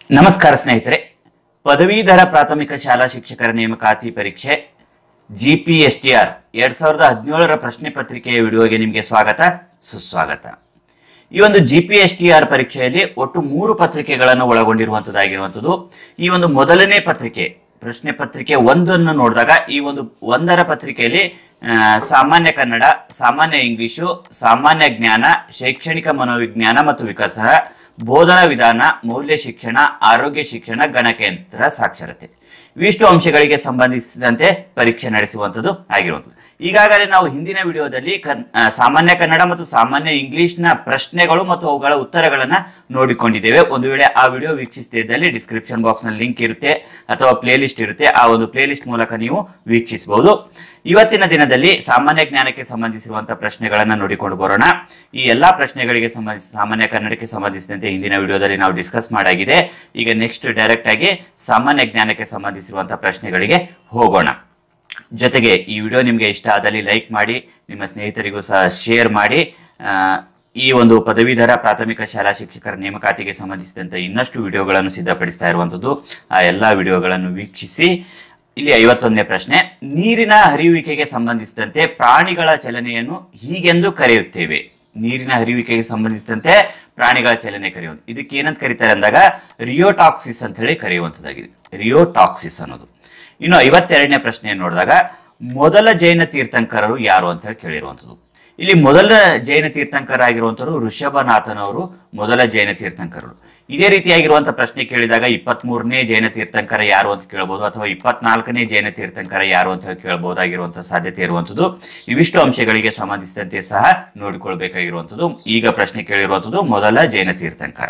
ನಮಸ್ಕಾರ ಸ್ನೇಹಿತರೆ ಪದವೀಧರ ಪ್ರಾಥಮಿಕ ಶಾಲಾ ಶಿಕ್ಷಕರ ನೇಮಕಾತಿ ಪರೀಕ್ಷೆ G P S T R ಎರಡ್ ಸಾವಿರದ ಹದಿನೇಳರ ಪ್ರಶ್ನೆ ಪತ್ರಿಕೆಯ ವಿಡಿಯೋಗೆ ನಿಮಗೆ ಸ್ವಾಗತ ಸುಸ್ವಾಗತ ಈ ಒಂದು G P S T R ಪರೀಕ್ಷೆಯಲ್ಲಿ ಒಟ್ಟು ಮೂರು ಪತ್ರಿಕೆಗಳನ್ನು ಒಳಗೊಂಡಿರುವಂತದ್ದಾಗಿರುವಂಥದ್ದು ಈ ಒಂದು ಮೊದಲನೇ ಪತ್ರಿಕೆ ಪ್ರಶ್ನೆ ಪತ್ರಿಕೆ ಒಂದನ್ನು ನೋಡಿದಾಗ ಈ ಒಂದು ಒಂದರ ಪತ್ರಿಕೆಯಲ್ಲಿ ಆ, ಸಾಮಾನ್ಯ ಕನ್ನಡ ಸಾಮಾನ್ಯ ಇಂಗ್ಲಿಷು ಸಾಮಾನ್ಯ ಜ್ಞಾನ ಶೈಕ್ಷಣಿಕ ಮನೋವಿಜ್ಞಾನ ಮತ್ತು ವಿಕಾಸ ಬೋಧನಾ ವಿಧಾನ ಮೌಲ್ಯ ಶಿಕ್ಷಣ ಆರೋಗ್ಯ ಶಿಕ್ಷಣ ಗಣಕಯಂತ್ರ ಸಾಕ್ಷರತೆ ಇವಿಷ್ಟು ಅಂಶಗಳಿಗೆ ಸಂಬಂಧಿಸಿದಂತೆ ಪರೀಕ್ಷೆ ನಡೆಸುವಂಥದ್ದು ಆಗಿರುವಂಥದ್ದು ಈಗಾಗಲೇ ನಾವು ಹಿಂದಿನ ವಿಡಿಯೋದಲ್ಲಿ ಕನ್ ಆ, ಸಾಮಾನ್ಯ ಕನ್ನಡ ಮತ್ತು ಸಾಮಾನ್ಯ ಇಂಗ್ಲಿಷ್ನ ಪ್ರಶ್ನೆಗಳು ಮತ್ತು ಅವುಗಳ ಉತ್ತರಗಳನ್ನ ನೋಡಿಕೊಂಡಿದ್ದೇವೆ ಒಂದು ವೇಳೆ ಆ ವಿಡಿಯೋ ವೀಕ್ಷಿಸದಿದ್ದಲ್ಲಿ ಡಿಸ್ಕ್ರಿಪ್ಷನ್ ಬಾಕ್ಸ್ ನಲ್ಲಿ ಲಿಂಕ್ ಇರುತ್ತೆ ಅಥವಾ ಪ್ಲೇ ಲಿಸ್ಟ್ ಇರುತ್ತೆ ಆ ಒಂದು ಪ್ಲೇ ಲಿಸ್ಟ್ ಮೂಲಕ ನೀವು ವೀಕ್ಷಿಸಬಹುದು ಇವತ್ತಿನ ದಿನದಲ್ಲಿ ಸಾಮಾನ್ಯ ಜ್ಞಾನಕ್ಕೆ ಸಂಬಂಧಿಸಿರುವಂತಹ ಪ್ರಶ್ನೆಗಳನ್ನ ನೋಡಿಕೊಂಡು ಬರೋಣ ಈ ಎಲ್ಲಾ ಪ್ರಶ್ನೆಗಳಿಗೆ ಸಂಬಂಧಿಸಿ ಸಾಮಾನ್ಯ ಕನ್ನಡಕ್ಕೆ ಸಂಬಂಧಿಸಿದಂತೆ ಹಿಂದಿನ ವಿಡಿಯೋದಲ್ಲಿ ನಾವು ಡಿಸ್ಕಸ್ ಮಾಡಾಗಿದೆ ಈಗ ನೆಕ್ಸ್ಟ್ ಡೈರೆಕ್ಟ್ ಆಗಿ ಸಾಮಾನ್ಯ ಜ್ಞಾನಕ್ಕೆ ಸಂಬಂಧಿಸಿರುವಂತಹ ಪ್ರಶ್ನೆಗಳಿಗೆ ಹೋಗೋಣ ಜೊತೆಗೆ ಈ ವಿಡಿಯೋ ನಿಮಗೆ ಇಷ್ಟ ಆದಲ್ಲಿ ಲೈಕ್ ಮಾಡಿ ನಿಮ್ಮ ಸ್ನೇಹಿತರಿಗೂ ಸಹ ಶೇರ್ ಮಾಡಿ ಆ, ಈ ಒಂದು ಪದವೀಧರ ಪ್ರಾಥಮಿಕ ಶಾಲಾ ಶಿಕ್ಷಕರ ನೇಮಕಾತಿಗೆ ಸಂಬಂಧಿಸಿದಂತೆ ಇನ್ನಷ್ಟು ವಿಡಿಯೋಗಳನ್ನು ಸಿದ್ಧಪಡಿಸ್ತಾ ಇರುವಂಥದ್ದು ಆ ಎಲ್ಲ ವಿಡಿಯೋಗಳನ್ನು ವೀಕ್ಷಿಸಿ ಇಲ್ಲಿ ಐವತ್ತೊಂದನೇ ಪ್ರಶ್ನೆ ನೀರಿನ ಹರಿಯುವಿಕೆಗೆ ಸಂಬಂಧಿಸಿದಂತೆ ಪ್ರಾಣಿಗಳ ಚಲನೆಯನ್ನು ಹೀಗೆಂದು ಕರೆಯುತ್ತೇವೆ ನೀರಿನ ಹರಿಯುವಿಕೆಗೆ ಸಂಬಂಧಿಸಿದಂತೆ ಪ್ರಾಣಿಗಳ ಚಲನೆ ಕರೆಯುವುದು ಇದಕ್ಕೆ ಏನಂತ ಕರೀತಾರೆ ಅಂದಾಗ ರಿಯೋಟಾಕ್ಸಿಸ್ ಅಂತ ಹೇಳಿ ಕರೆಯುವಂಥದ್ದಾಗಿದೆ ರಿಯೋಟಾಕ್ಸಿಸ್ ಅನ್ನೋದು ಇನ್ನು ಐವತ್ತೆರಡನೇ ಪ್ರಶ್ನೆ ನೋಡಿದಾಗ ಮೊದಲ ಜೈನ ತೀರ್ಥಂಕರರು ಯಾರು ಅಂತ ಹೇಳಿ ಕೇಳಿರುವಂಥದ್ದು ಇಲ್ಲಿ ಮೊದಲ ಜೈನ ತೀರ್ಥಂಕರಾಗಿರುವಂಥವ್ರು ಋಷಭನಾಥನವರು ಮೊದಲ ಜೈನ ತೀರ್ಥಂಕರರು ಇದೇ ರೀತಿಯಾಗಿರುವಂತಹ ಪ್ರಶ್ನೆ ಕೇಳಿದಾಗ ಇಪ್ಪತ್ಮೂರನೇ ಜೈನ ತೀರ್ಥಂಕರ ಯಾರು ಅಂತ ಕೇಳಬಹುದು ಅಥವಾ ಇಪ್ಪತ್ನಾಲ್ಕನೇ ಜೈನ ತೀರ್ಥಂಕರ ಯಾರು ಅಂತ ಹೇಳಿ ಕೇಳಬಹುದಾಗಿರುವಂತಹ ಸಾಧ್ಯತೆ ಇರುವಂಥದ್ದು ಇವಿಷ್ಟು ಅಂಶಗಳಿಗೆ ಸಂಬಂಧಿಸಿದಂತೆ ಸಹ ನೋಡಿಕೊಳ್ಬೇಕಾಗಿರುವಂಥದ್ದು ಈಗ ಪ್ರಶ್ನೆ ಕೇಳಿರುವಂಥದ್ದು ಮೊದಲ ಜೈನ ತೀರ್ಥಂಕರ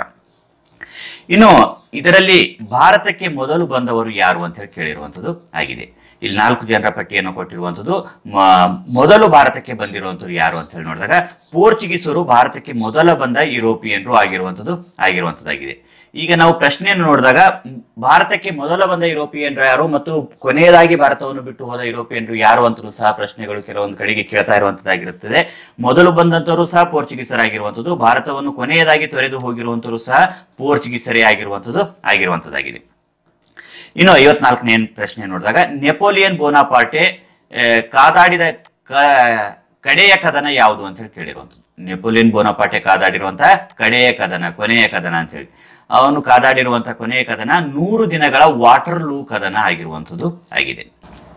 ಇನ್ನು ಇದರಲ್ಲಿ ಭಾರತಕ್ಕೆ ಮೊದಲು ಬಂದವರು ಯಾರು ಅಂತ ಹೇಳಿ ಕೇಳಿರುವಂಥದ್ದು ಆಗಿದೆ ಇಲ್ಲಿ ನಾಲ್ಕು ಜನರ ಪಟ್ಟಿಯನ್ನು ಕೊಟ್ಟಿರುವಂಥದ್ದು ಮ- ಮೊದಲು ಭಾರತಕ್ಕೆ ಬಂದಿರುವಂಥದ್ದು ಯಾರು ಅಂತ ಹೇಳಿ ನೋಡಿದಾಗ ಪೋರ್ಚುಗೀಸರು ಭಾರತಕ್ಕೆ ಮೊದಲ ಬಂದ ಯುರೋಪಿಯನ್ರು ಆಗಿರುವಂಥದ್ದು ಆಗಿರುವಂಥದ್ದಾಗಿದೆ ಈಗ ನಾವು ಪ್ರಶ್ನೆಯನ್ನು ನೋಡಿದಾಗ ಮ್, ಭಾರತಕ್ಕೆ ಮೊದಲ ಬಂದ ಯುರೋಪಿಯನ್ರು ಯಾರು ಮತ್ತು ಕೊನೆಯದಾಗಿ ಭಾರತವನ್ನು ಬಿಟ್ಟು ಹೋದ ಯುರೋಪಿಯನ್ರು ಯಾರು ಅಂತಲೂ ಸಹ ಪ್ರಶ್ನೆಗಳು ಕೆಲವೊಂದು ಕಡೆಗೆ ಕೇಳ್ತಾ ಇರುವಂತದ್ದಾಗಿರುತ್ತದೆ ಮೊದಲು ಬಂದಂತವರು ಸಹ ಪೋರ್ಚುಗೀಸರಾಗಿರುವಂಥದ್ದು ಭಾರತವನ್ನು ಕೊನೆಯದಾಗಿ ತೊರೆದು ಹೋಗಿರುವಂತವರು ಸಹ ಪೋರ್ಚುಗೀಸರೇ ಆಗಿರುವಂಥದ್ದು ಆಗಿರುವಂಥದ್ದಾಗಿದೆ ಇನ್ನು ಐವತ್ನಾಲ್ಕನೇ ಪ್ರಶ್ನೆ ನೋಡಿದಾಗ ನೆಪೋಲಿಯನ್ ಬೋನಾಪಾರ್ಟೆ ಆ, ಕಾದಾಡಿದ ಕ- ಕಡೆಯ ಕದನ ಯಾವುದು ಅಂತ ಹೇಳಿ ಕೇಳಿರುವಂಥದ್ದು ನೆಪೋಲಿಯನ್ ಬೋನಾಪಾರ್ಟೆ ಕಾದಾಡಿರುವಂತಹ ಕಡೆಯ ಕದನ ಕೊನೆಯ ಕದನ ಅಂತ ಹೇಳಿ ಅವನು ಕಾದಾಡಿರುವಂತಹ ಕೊನೆಯ ಕದನ ನೂರು ದಿನಗಳ ವಾಟರ್ ಲೂ ಕದನ ಆಗಿರುವಂಥದ್ದು ಆಗಿದೆ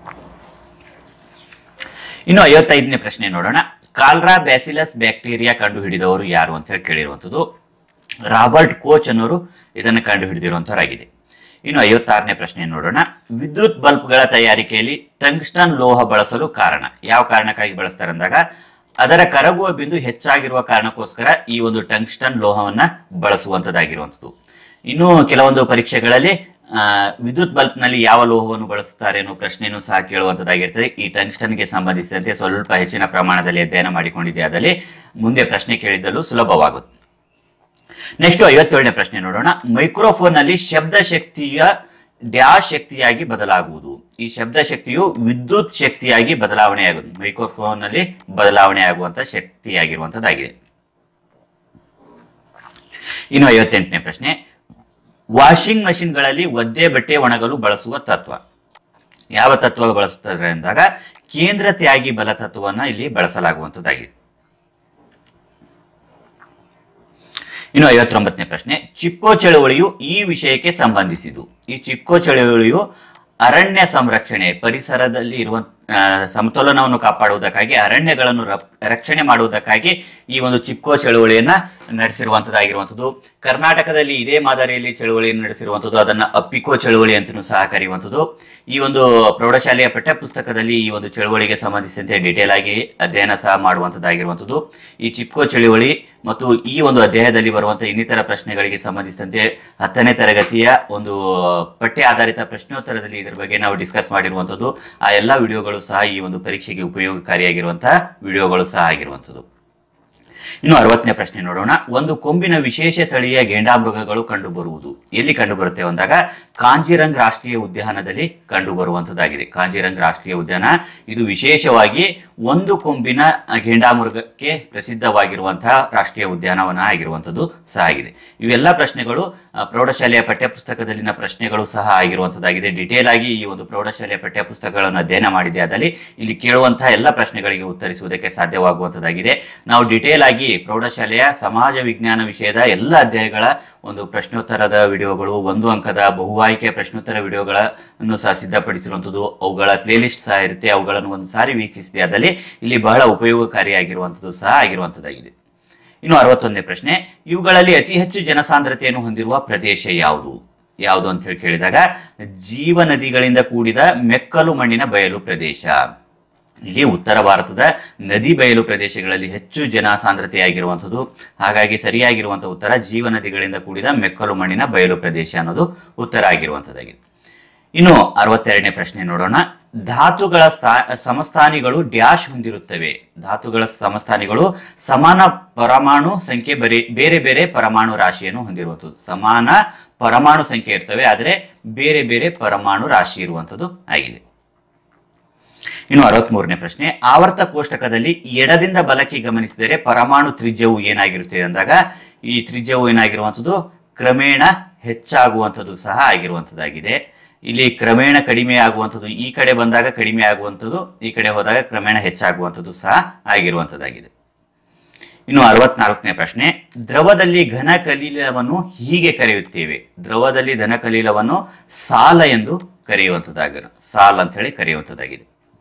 ಇನ್ನು ಐವತ್ತೈದನೇ ಪ್ರಶ್ನೆ ನೋಡೋಣ ಕಾಲ್ರಾ ಬ್ಯಾಸಿಲಸ್ ಬ್ಯಾಕ್ಟೀರಿಯಾ ಕಂಡು ಹಿಡಿದವರು ಯಾರು ಅಂತ ಹೇಳಿ ಕೇಳಿರುವಂಥದ್ದು ರಾಬರ್ಟ್ ಕೋಚ್ ಅನ್ನೋರು ಇದನ್ನು ಕಂಡು ಹಿಡಿದಿರುವಂತವರಾಗಿದೆ ಇನ್ನು ಐವತ್ತಾರನೇ ಪ್ರಶ್ನೆ ನೋಡೋಣ ವಿದ್ಯುತ್ ಬಲ್ಬ್ಗಳ ತಯಾರಿಕೆಯಲ್ಲಿ ಟಂಗ್ಸ್ಟನ್ ಲೋಹ ಬಳಸಲು ಕಾರಣ ಯಾವ ಕಾರಣಕ್ಕಾಗಿ ಬಳಸ್ತಾರೆ ಅಂದಾಗ ಅದರ ಕರಗುವ ಬಿಂದು ಹೆಚ್ಚಾಗಿರುವ ಕಾರಣಕ್ಕೋಸ್ಕರ ಈ ಒಂದು ಟಂಗ್ಸ್ಟನ್ ಲೋಹವನ್ನ ಬಳಸುವಂತದ್ದಾಗಿರುವಂಥದ್ದು ಇನ್ನು ಕೆಲವೊಂದು ಪರೀಕ್ಷೆಗಳಲ್ಲಿ ಆ, ವಿದ್ಯುತ್ ಬಲ್ಬ್ನಲ್ಲಿ ಯಾವ ಲೋಹವನ್ನು ಬಳಸುತ್ತಾರೆ ಅನ್ನೋ ಪ್ರಶ್ನೆಯನ್ನು ಸಹ ಕೇಳುವಂತದ್ದಾಗಿರ್ತದೆ ಈ ಟಂಗ್ಸ್ಟನ್ಗೆ ಸಂಬಂಧಿಸಿದಂತೆ ಸ್ವಲ್ಪ ಹೆಚ್ಚಿನ ಪ್ರಮಾಣದಲ್ಲಿ ಅಧ್ಯಯನ ಮಾಡಿಕೊಂಡಿದೆ ಅದರಲ್ಲಿ ಮುಂದೆ ಪ್ರಶ್ನೆ ಕೇಳಿದ್ದಲು ಸುಲಭವಾಗುತ್ತೆ ನೆಕ್ಸ್ಟ್ ಐವತ್ತೇಳನೇ ಪ್ರಶ್ನೆ ನೋಡೋಣ ಮೈಕ್ರೋಫೋನ್ ನಲ್ಲಿ ಶಬ್ದ ಶಕ್ತಿಯ ಡ್ಯಾಶ್ ಶಕ್ತಿಯಾಗಿ ಬದಲಾಗುವುದು ಈ ಶಬ್ದ ಶಕ್ತಿಯು ವಿದ್ಯುತ್ ಶಕ್ತಿಯಾಗಿ ಬದಲಾವಣೆ ಆಗುವುದು ಮೈಕ್ರೋಫೋನ್ ನಲ್ಲಿ ಬದಲಾವಣೆ ಆಗುವಂತ ಶಕ್ತಿಯಾಗಿರುವಂತದ್ದಾಗಿದೆ ಇನ್ನು ಐವತ್ತೆಂಟನೇ ಪ್ರಶ್ನೆ ವಾಷಿಂಗ್ ಮಷಿನ್ಗಳಲ್ಲಿ ಒದ್ದೆ ಬಟ್ಟೆ ಒಣಗಲು ಬಳಸುವ ತತ್ವ ಯಾವ ತತ್ವ ಬಳಸ್ತಾರೆ ಅಂದಾಗ ಕೇಂದ್ರ ತ್ಯಾಗಿ ಬಲ ತತ್ವವನ್ನ ಇಲ್ಲಿ ಬಳಸಲಾಗುವಂತದ್ದಾಗಿದೆ ಇನ್ನು ಐವತ್ತೊಂಬತ್ತನೇ ಪ್ರಶ್ನೆ ಚಿಪ್ಕೋ ಚಳುವಳಿಯು ಈ ವಿಷಯಕ್ಕೆ ಸಂಬಂಧಿಸಿದು ಈ ಚಿಪ್ಕೋ ಚಳುವಳಿಯು ಅರಣ್ಯ ಸಂರಕ್ಷಣೆ ಪರಿಸರದಲ್ಲಿ ಇರುವ ಆ, ಸಮತೋಲನವನ್ನು ಕಾಪಾಡುವುದಕ್ಕಾಗಿ ಅರಣ್ಯಗಳನ್ನು ರಪ್- ರಕ್ಷಣೆ ಮಾಡುವುದಕ್ಕಾಗಿ ಈ ಒಂದು ಚಿಪ್ಕೋ ಚಳುವಳಿಯನ್ನ ನಡೆಸಿರುವಂತದ್ದಾಗಿರುವಂಥದ್ದು ಕರ್ನಾಟಕದಲ್ಲಿ ಇದೇ ಮಾದರಿಯಲ್ಲಿ ಚಳುವಳಿಯನ್ನು ನಡೆಸಿರುವಂಥದ್ದು ಅದನ್ನ ಅಪ್ಪಿಕೋ ಚಳುವಳಿ ಅಂತಲೂ ಸಹ ಕರೆಯುವಂಥದ್ದು ಈ ಒಂದು ಪ್ರೌಢಶಾಲೆಯ ಪಠ್ಯ ಪುಸ್ತಕದಲ್ಲಿ ಈ ಒಂದು ಚಳುವಳಿಗೆ ಸಂಬಂಧಿಸಿದಂತೆ ಡೀಟೇಲ್ ಆಗಿ ಅಧ್ಯಯನ ಸಹ ಮಾಡುವಂಥದ್ದಾಗಿರುವಂಥದ್ದು ಈ ಚಿಪ್ಕೋ ಚಳುವಳಿ ಮತ್ತು ಈ ಒಂದು ಅಧ್ಯಾಯದಲ್ಲಿ ಬರುವಂತಹ ಇನ್ನಿತರ ಪ್ರಶ್ನೆಗಳಿಗೆ ಸಂಬಂಧಿಸಿದಂತೆ ಹತ್ತನೇ ತರಗತಿಯ ಒಂದು ಪಠ್ಯ ಆಧಾರಿತ ಪ್ರಶ್ನೋತ್ತರದಲ್ಲಿ ಇದರ ಬಗ್ಗೆ ನಾವು ಡಿಸ್ಕಸ್ ಮಾಡಿರುವಂಥದ್ದು ಆ ಎಲ್ಲ ವಿಡಿಯೋಗಳು ಸಹ ಈ ಒಂದು ಪರೀಕ್ಷೆಗೆ ಉಪಯೋಗಕಾರಿಯಾಗಿರುವಂತಹ ವಿಡಿಯೋಗಳು ಸಹ ಆಗಿರುವಂಥದ್ದು ಇನ್ನು ಅರವತ್ತನೇ ಪ್ರಶ್ನೆ ನೋಡೋಣ ಒಂದು ಕೊಂಬಿನ ವಿಶೇಷ ತಳಿಯ ಗೆಂಡಾಮೃಗಗಳು ಕಂಡು ಬರುವುದು ಎಲ್ಲಿ ಕಂಡು ಬರುತ್ತೆ ಅಂದಾಗ ಕಾಂಜಿರಂಗ್ ರಾಷ್ಟ್ರೀಯ ಉದ್ಯಾನದಲ್ಲಿ ಕಂಡು ಬರುವಂತದ್ದಾಗಿದೆ ಕಾಂಜಿರಂಗ್ ರಾಷ್ಟ್ರೀಯ ಉದ್ಯಾನ ಇದು ವಿಶೇಷವಾಗಿ ಒಂದು ಕೊಂಬಿನ ಘೇಂಡಾಮೃಗಕ್ಕೆ ಪ್ರಸಿದ್ಧವಾಗಿರುವಂತಹ ರಾಷ್ಟ್ರೀಯ ಉದ್ಯಾನವನ ಆಗಿರುವಂಥದ್ದು ಸಹ ಆಗಿದೆ ಇವೆಲ್ಲ ಪ್ರಶ್ನೆಗಳು ಆ, ಪ್ರೌಢಶಾಲೆಯ ಪಠ್ಯಪುಸ್ತಕದಲ್ಲಿನ ಪ್ರಶ್ನೆಗಳು ಸಹ ಆಗಿರುವಂಥದ್ದಾಗಿದೆ ಡಿಟೇಲ್ ಆಗಿ ಈ ಒಂದು ಪ್ರೌಢಶಾಲೆಯ ಪಠ್ಯಪುಸ್ತಕಗಳನ್ನು ಅಧ್ಯಯನ ಮಾಡಿದೆ ಆದಲ್ಲಿ ಇಲ್ಲಿ ಕೇಳುವಂತಹ ಎಲ್ಲ ಪ್ರಶ್ನೆಗಳಿಗೆ ಉತ್ತರಿಸುವುದಕ್ಕೆ ಸಾಧ್ಯವಾಗುವಂಥದ್ದಾಗಿದೆ ನಾವು ಡಿಟೇಲ್ ಆಗಿ ಪ್ರೌಢಶಾಲೆಯ ಸಮಾಜ ವಿಜ್ಞಾನ ವಿಷಯದ ಎಲ್ಲ ಅಧ್ಯಾಯಗಳ ಒಂದು ಪ್ರಶ್ನೋತ್ತರದ ವಿಡಿಯೋಗಳು ಒಂದು ಅಂಕದ ಬಹುವಾಯ್ಕೆ ಪ್ರಶ್ನೋತ್ತರ ವಿಡಿಯೋಗಳನ್ನು ಸಹ ಸಿದ್ಧಪಡಿಸಿರುವಂಥದ್ದು ಅವುಗಳ ಪ್ಲೇಲಿಸ್ಟ್ ಸಹ ಇರುತ್ತೆ ಅವುಗಳನ್ನು ಒಂದು ಸಾರಿ ವೀಕ್ಷಿಸಿದೆ ಆದಲ್ಲಿ ಇಲ್ಲಿ ಬಹಳ ಉಪಯೋಗಕಾರಿಯಾಗಿರುವಂಥದ್ದು ಸಹ ಆಗಿರುವಂಥದ್ದಾಗಿದೆ ಇನ್ನು ಅರವತ್ತೊಂದನೇ ಪ್ರಶ್ನೆ ಇವುಗಳಲ್ಲಿ ಅತಿ ಹೆಚ್ಚು ಜನಸಾಂದ್ರತೆಯನ್ನು ಹೊಂದಿರುವ ಪ್ರದೇಶ ಯಾವುದು ಯಾವುದು ಅಂತ ಹೇಳಿ ಕೇಳಿದಾಗ ಜೀವ ನದಿಗಳಿಂದ ಕೂಡಿದ ಮೆಕ್ಕಲು ಮಣ್ಣಿನ ಬಯಲು ಪ್ರದೇಶ ಇಲ್ಲಿ ಉತ್ತರ ಭಾರತದ ನದಿ ಬಯಲು ಪ್ರದೇಶಗಳಲ್ಲಿ ಹೆಚ್ಚು ಜನಸಾಂದ್ರತೆಯಾಗಿರುವಂಥದ್ದು ಹಾಗಾಗಿ ಸರಿಯಾಗಿರುವಂತಹ ಉತ್ತರ ಜೀವ ನದಿಗಳಿಂದ ಕೂಡಿದ ಮೆಕ್ಕಲು ಮಣ್ಣಿನ ಬಯಲು ಪ್ರದೇಶ ಅನ್ನೋದು ಉತ್ತರ ಆಗಿರುವಂಥದ್ದಾಗಿದೆ ಇನ್ನು ಅರವತ್ತೆರಡನೇ ಪ್ರಶ್ನೆ ನೋಡೋಣ ಧಾತುಗಳ ಸ್ಥಾ ಸಮಸ್ಥಾನಿಗಳು ಡ್ಯಾಶ್ ಹೊಂದಿರುತ್ತವೆ ಧಾತುಗಳ ಸಮಸ್ಥಾನಿಗಳು ಸಮಾನ ಪರಮಾಣು ಸಂಖ್ಯೆ ಬರೀ ಬೇರೆ ಬೇರೆ ಪರಮಾಣು ರಾಶಿಯನ್ನು ಹೊಂದಿರುವಂಥದ್ದು ಸಮಾನ ಪರಮಾಣು ಸಂಖ್ಯೆ ಇರ್ತವೆ ಆದರೆ ಬೇರೆ ಬೇರೆ ಪರಮಾಣು ರಾಶಿ ಇರುವಂಥದ್ದು ಆಗಿದೆ ಇನ್ನು ಅರವತ್ಮೂರನೇ ಪ್ರಶ್ನೆ ಆವರ್ತ ಕೋಷ್ಟಕದಲ್ಲಿ ಎಡದಿಂದ ಬಲಕ್ಕೆ ಗಮನಿಸಿದರೆ ಪರಮಾಣು ತ್ರಿಜ್ಯವು ಏನಾಗಿರುತ್ತದೆ ಅಂದಾಗ ಈ ತ್ರಿಜ್ಯವು ಏನಾಗಿರುವಂಥದ್ದು ಕ್ರಮೇಣ ಹೆಚ್ಚಾಗುವಂಥದ್ದು ಸಹ ಆಗಿರುವಂಥದ್ದಾಗಿದೆ ಇಲ್ಲಿ ಕ್ರಮೇಣ ಕಡಿಮೆ ಆಗುವಂಥದ್ದು ಈ ಕಡೆ ಬಂದಾಗ ಕಡಿಮೆ ಆಗುವಂಥದ್ದು ಈ ಕಡೆ ಹೋದಾಗ ಕ್ರಮೇಣ ಹೆಚ್ಚಾಗುವಂಥದ್ದು ಸಹ ಆಗಿರುವಂಥದ್ದಾಗಿದೆ ಇನ್ನು ಅರವತ್ನಾಲ್ಕನೇ ಪ್ರಶ್ನೆ ದ್ರವದಲ್ಲಿ ಘನ ಕಲೀಲವನ್ನು ಹೀಗೆ ಕರೆಯುತ್ತೇವೆ ದ್ರವದಲ್ಲಿ ಘನ ಕಲೀಲವನ್ನು ಸಾಲ ಎಂದು ಕರೆಯುವಂಥದ್ದಾಗಿರ ಸಾಲ್ ಅಂತ ಹೇಳಿ ಕರೆಯುವಂಥದ್ದಾಗಿದೆ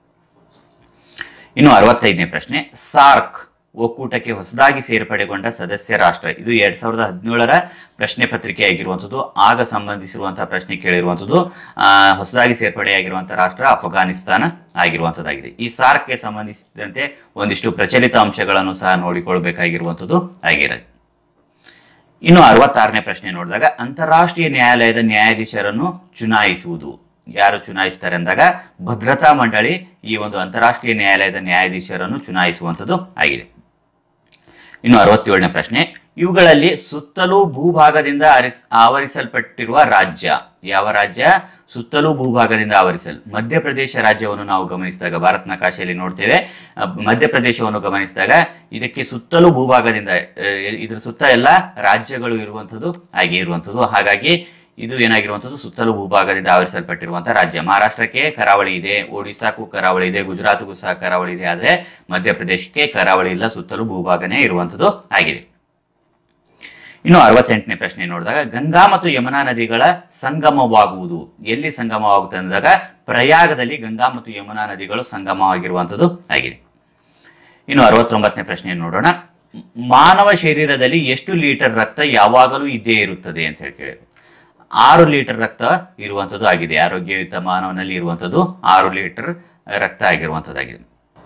ಇನ್ನು ಅರವತ್ತೈದನೇ ಪ್ರಶ್ನೆ ಸಾರ್ಕ್ ಒಕ್ಕೂಟಕ್ಕೆ ಹೊಸದಾಗಿ ಸೇರ್ಪಡೆಗೊಂಡ ಸದಸ್ಯ ರಾಷ್ಟ್ರ ಇದು ಎರಡ್ ಸಾವಿರದ ಹದಿನೇಳರ ಪ್ರಶ್ನೆ ಪತ್ರಿಕೆ ಆಗಿರುವಂಥದ್ದು ಆಗ ಸಂಬಂಧಿಸಿರುವಂತಹ ಪ್ರಶ್ನೆ ಕೇಳಿರುವಂಥದ್ದು ಆ, ಹೊಸದಾಗಿ ಸೇರ್ಪಡೆಯಾಗಿರುವಂತಹ ರಾಷ್ಟ್ರ ಅಫಘಾನಿಸ್ತಾನ ಆಗಿರುವಂಥದ್ದಾಗಿದೆ ಈ ಸಾರ್ಕ್ಗೆ ಸಂಬಂಧಿಸಿದಂತೆ ಒಂದಿಷ್ಟು ಪ್ರಚಲಿತ ಅಂಶಗಳನ್ನು ಸಹ ನೋಡಿಕೊಳ್ಬೇಕಾಗಿರುವಂಥದ್ದು ಆಗಿರುತ್ತೆ ಇನ್ನು ಅರವತ್ತಾರನೇ ಪ್ರಶ್ನೆ ನೋಡಿದಾಗ ಅಂತಾರಾಷ್ಟ್ರೀಯ ನ್ಯಾಯಾಲಯದ ನ್ಯಾಯಾಧೀಶರನ್ನು ಚುನಾಯಿಸುವುದು ಯಾರು ಚುನಾಯಿಸ್ತಾರೆ ಅಂದಾಗ ಭದ್ರತಾ ಮಂಡಳಿ ಈ ಒಂದು ಅಂತಾರಾಷ್ಟ್ರೀಯ ನ್ಯಾಯಾಲಯದ ನ್ಯಾಯಾಧೀಶರನ್ನು ಚುನಾಯಿಸುವಂಥದ್ದು ಆಗಿದೆ ಇನ್ನು ಅರವತ್ತೇಳನೇ ಪ್ರಶ್ನೆ ಇವುಗಳಲ್ಲಿ ಸುತ್ತಲೂ ಭೂಭಾಗದಿಂದ ಆರಿಸ್ ಆವರಿಸಲ್ಪಟ್ಟಿರುವ ರಾಜ್ಯ ಯಾವ ರಾಜ್ಯ ಸುತ್ತಲೂ ಭೂಭಾಗದಿಂದ ಆವರಿಸಲ್ ಮಧ್ಯಪ್ರದೇಶ ರಾಜ್ಯವನ್ನು ನಾವು ಗಮನಿಸಿದಾಗ ಭಾರತ ನಕಾಶೆಯಲ್ಲಿ ನೋಡ್ತೇವೆ ಅಹ್, ಮಧ್ಯಪ್ರದೇಶವನ್ನು ಗಮನಿಸಿದಾಗ ಇದಕ್ಕೆ ಸುತ್ತಲೂ ಭೂಭಾಗದಿಂದ ಅಹ್, ಇದ್ರ ಸುತ್ತ ಎಲ್ಲ ರಾಜ್ಯಗಳು ಇರುವಂಥದ್ದು ಹಾಗೆ ಇರುವಂಥದ್ದು ಹಾಗಾಗಿ ಇದು ಏನಾಗಿರುವಂಥದ್ದು ಸುತ್ತಲೂ ಭೂಭಾಗದಿಂದ ಆವರಿಸಲ್ಪಟ್ಟಿರುವಂತಹ ರಾಜ್ಯ ಮಹಾರಾಷ್ಟ್ರಕ್ಕೆ ಕರಾವಳಿ ಇದೆ ಒಡಿಶಾಕ್ಕೂ ಕರಾವಳಿ ಇದೆ ಗುಜರಾತ್ಗೂ ಸಹ ಕರಾವಳಿ ಇದೆ ಆದರೆ ಮಧ್ಯಪ್ರದೇಶಕ್ಕೆ ಕರಾವಳಿ ಇಲ್ಲ ಸುತ್ತಲೂ ಭೂಭಾಗನೇ ಇರುವಂಥದ್ದು ಆಗಿದೆ ಇನ್ನು ಅರವತ್ತೆಂಟನೇ ಪ್ರಶ್ನೆ ನೋಡಿದಾಗ ಗಂಗಾ ಮತ್ತು ಯಮುನಾ ನದಿಗಳ ಸಂಗಮವಾಗುವುದು ಎಲ್ಲಿ ಸಂಗಮವಾಗುತ್ತದೆ ಅಂದಾಗ ಪ್ರಯಾಗದಲ್ಲಿ ಗಂಗಾ ಮತ್ತು ಯಮುನಾ ನದಿಗಳು ಸಂಗಮವಾಗಿರುವಂಥದ್ದು ಆಗಿದೆ ಇನ್ನು ಅರವತ್ತೊಂಬತ್ತನೇ ಪ್ರಶ್ನೆ ನೋಡೋಣ ಮಾನವ ಶರೀರದಲ್ಲಿ ಎಷ್ಟು ಲೀಟರ್ ರಕ್ತ ಯಾವಾಗಲೂ ಇದ್ದೇ ಇರುತ್ತದೆ ಅಂತ ಹೇಳಿ ಕೇಳಿದ್ರು ಆರು ಲೀಟರ್ ರಕ್ತ ಇರುವಂಥದ್ದು ಆಗಿದೆ ಆರೋಗ್ಯಯುತ ಮಾನವನಲ್ಲಿ ಇರುವಂಥದ್ದು ಆರು ಲೀಟರ್ ರಕ್ತ ಆಗಿರುವಂಥದ್ದಾಗಿದೆ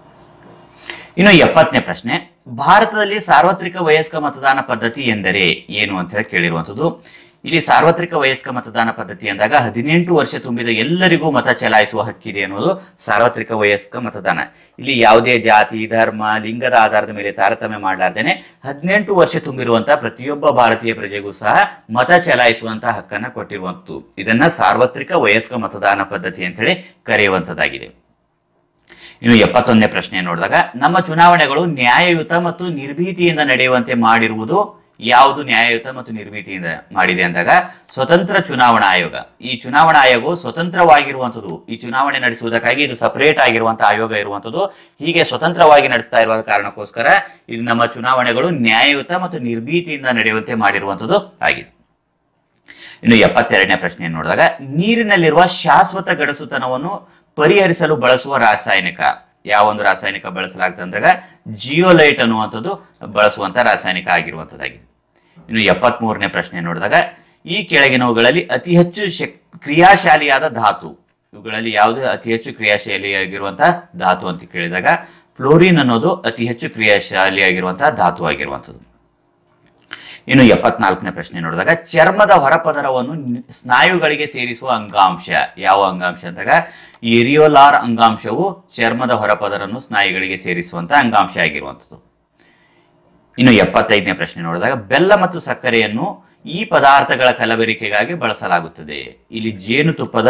ಇನ್ನು ಎಪ್ಪತ್ತನೇ ಪ್ರಶ್ನೆ ಭಾರತದಲ್ಲಿ ಸಾರ್ವತ್ರಿಕ ವಯಸ್ಕ ಮತದಾನ ಪದ್ಧತಿ ಎಂದರೆ ಏನು ಅಂತ ಹೇಳಿ ಕೇಳಿರುವಂಥದ್ದು ಇಲ್ಲಿ ಸಾರ್ವತ್ರಿಕ ವಯಸ್ಕ ಮತದಾನ ಪದ್ಧತಿ ಅಂದಾಗ ಹದಿನೆಂಟು ವರ್ಷ ತುಂಬಿದ ಎಲ್ಲರಿಗೂ ಮತ ಚಲಾಯಿಸುವ ಹಕ್ಕಿದೆ ಅನ್ನೋದು ಸಾರ್ವತ್ರಿಕ ವಯಸ್ಕ ಮತದಾನ ಇಲ್ಲಿ ಯಾವುದೇ ಜಾತಿ ಧರ್ಮ ಲಿಂಗದ ಆಧಾರದ ಮೇಲೆ ತಾರತಮ್ಯ ಮಾಡಲಾರ್ದೇನೆ ಹದಿನೆಂಟು ವರ್ಷ ತುಂಬಿರುವಂತಹ ಪ್ರತಿಯೊಬ್ಬ ಭಾರತೀಯ ಪ್ರಜೆಗೂ ಸಹ ಮತ ಚಲಾಯಿಸುವಂತಹ ಹಕ್ಕನ್ನ ಕೊಟ್ಟಿರುವಂಥದ್ದು ಇದನ್ನ ಸಾರ್ವತ್ರಿಕ ವಯಸ್ಕ ಮತದಾನ ಪದ್ಧತಿ ಅಂತ ಹೇಳಿ ಕರೆಯುವಂಥದ್ದಾಗಿದೆ ಇನ್ನು ಎಪ್ಪತ್ತೊಂದನೇ ಪ್ರಶ್ನೆ ನೋಡಿದಾಗ ನಮ್ಮ ಚುನಾವಣೆಗಳು ನ್ಯಾಯಯುತ ಮತ್ತು ನಿರ್ಭೀತಿಯಿಂದ ನಡೆಯುವಂತೆ ಮಾಡಿರುವುದು ಯಾವುದು ನ್ಯಾಯಯುತ ಮತ್ತು ನಿರ್ಭೀತಿಯಿಂದ ಮಾಡಿದೆ ಅಂದಾಗ ಸ್ವತಂತ್ರ ಚುನಾವಣಾ ಆಯೋಗ ಈ ಚುನಾವಣಾ ಆಯೋಗವು ಸ್ವತಂತ್ರವಾಗಿರುವಂಥದ್ದು ಈ ಚುನಾವಣೆ ನಡೆಸುವುದಕ್ಕಾಗಿ ಇದು ಸಪರೇಟ್ ಆಗಿರುವಂತಹ ಆಯೋಗ ಇರುವಂಥದ್ದು ಹೀಗೆ ಸ್ವತಂತ್ರವಾಗಿ ನಡೆಸ್ತಾ ಇರುವ ಕಾರಣಕ್ಕೋಸ್ಕರ ಇದು ನಮ್ಮ ಚುನಾವಣೆಗಳು ನ್ಯಾಯಯುತ ಮತ್ತು ನಿರ್ಭೀತಿಯಿಂದ ನಡೆಯುವಂತೆ ಮಾಡಿರುವಂಥದ್ದು ಆಗಿದೆ ಇನ್ನು ಎಪ್ಪತ್ತೆರಡನೇ ಪ್ರಶ್ನೆ ನೋಡಿದಾಗ ನೀರಿನಲ್ಲಿರುವ ಶಾಶ್ವತ ಗಡಸುತನವನ್ನು ಪರಿಹರಿಸಲು ಬಳಸುವ ರಾಸಾಯನಿಕ ಯಾವ ಒಂದು ರಾಸಾಯನಿಕ ಬಳಸಲಾಗ್ತದೆ ಅಂದಾಗ ಜಿಯೋಲೈಟ್ ಅನ್ನುವಂಥದ್ದು ಬಳಸುವಂತ ರಾಸಾಯನಿಕ ಆಗಿರುವಂಥದ್ದಾಗಿದೆ ಇನ್ನು ಎಪ್ಪತ್ತ್ ಮೂರನೇ ಪ್ರಶ್ನೆ ನೋಡಿದಾಗ ಈ ಕೆಳಗಿನವುಗಳಲ್ಲಿ ಅತಿ ಹೆಚ್ಚು ಶಕ್ ಕ್ರಿಯಾಶಾಲಿಯಾದ ಧಾತು ಇವುಗಳಲ್ಲಿ ಯಾವುದು ಅತಿ ಹೆಚ್ಚು ಕ್ರಿಯಾಶಾಲಿಯಾಗಿರುವಂತಹ ಧಾತು ಅಂತ ಕೇಳಿದಾಗ ಫ್ಲೋರಿನ್ ಅನ್ನೋದು ಅತಿ ಹೆಚ್ಚು ಕ್ರಿಯಾಶಾಲಿಯಾಗಿರುವಂತಹ ಧಾತು ಆಗಿರುವಂಥದ್ದು ಇನ್ನು ಎಪ್ಪತ್ನಾಲ್ಕನೇ ಪ್ರಶ್ನೆ ನೋಡಿದಾಗ ಚರ್ಮದ ಹೊರಪದರವನ್ನು ನಿ- ಸ್ನಾಯುಗಳಿಗೆ ಸೇರಿಸುವ ಅಂಗಾಂಶ ಯಾವ ಅಂಗಾಂಶ ಅಂದಾಗ ಎರಿಯೋಲಾರ್ ಅಂಗಾಂಶವು ಚರ್ಮದ ಹೊರಪದರನ್ನು ಸ್ನಾಯುಗಳಿಗೆ ಸೇರಿಸುವಂತ ಅಂಗಾಂಶ ಆಗಿರುವಂಥದ್ದು ಇನ್ನು ಎಪ್ಪತ್ತೈದನೇ ಪ್ರಶ್ನೆ ನೋಡಿದಾಗ ಬೆಲ್ಲ ಮತ್ತು ಸಕ್ಕರೆಯನ್ನು ಈ ಪದಾರ್ಥಗಳ ಕಲಬೆರಿಕೆಗಾಗಿ ಬಳಸಲಾಗುತ್ತದೆ ಇಲ್ಲಿ ಜೇನುತುಪ್ಪದ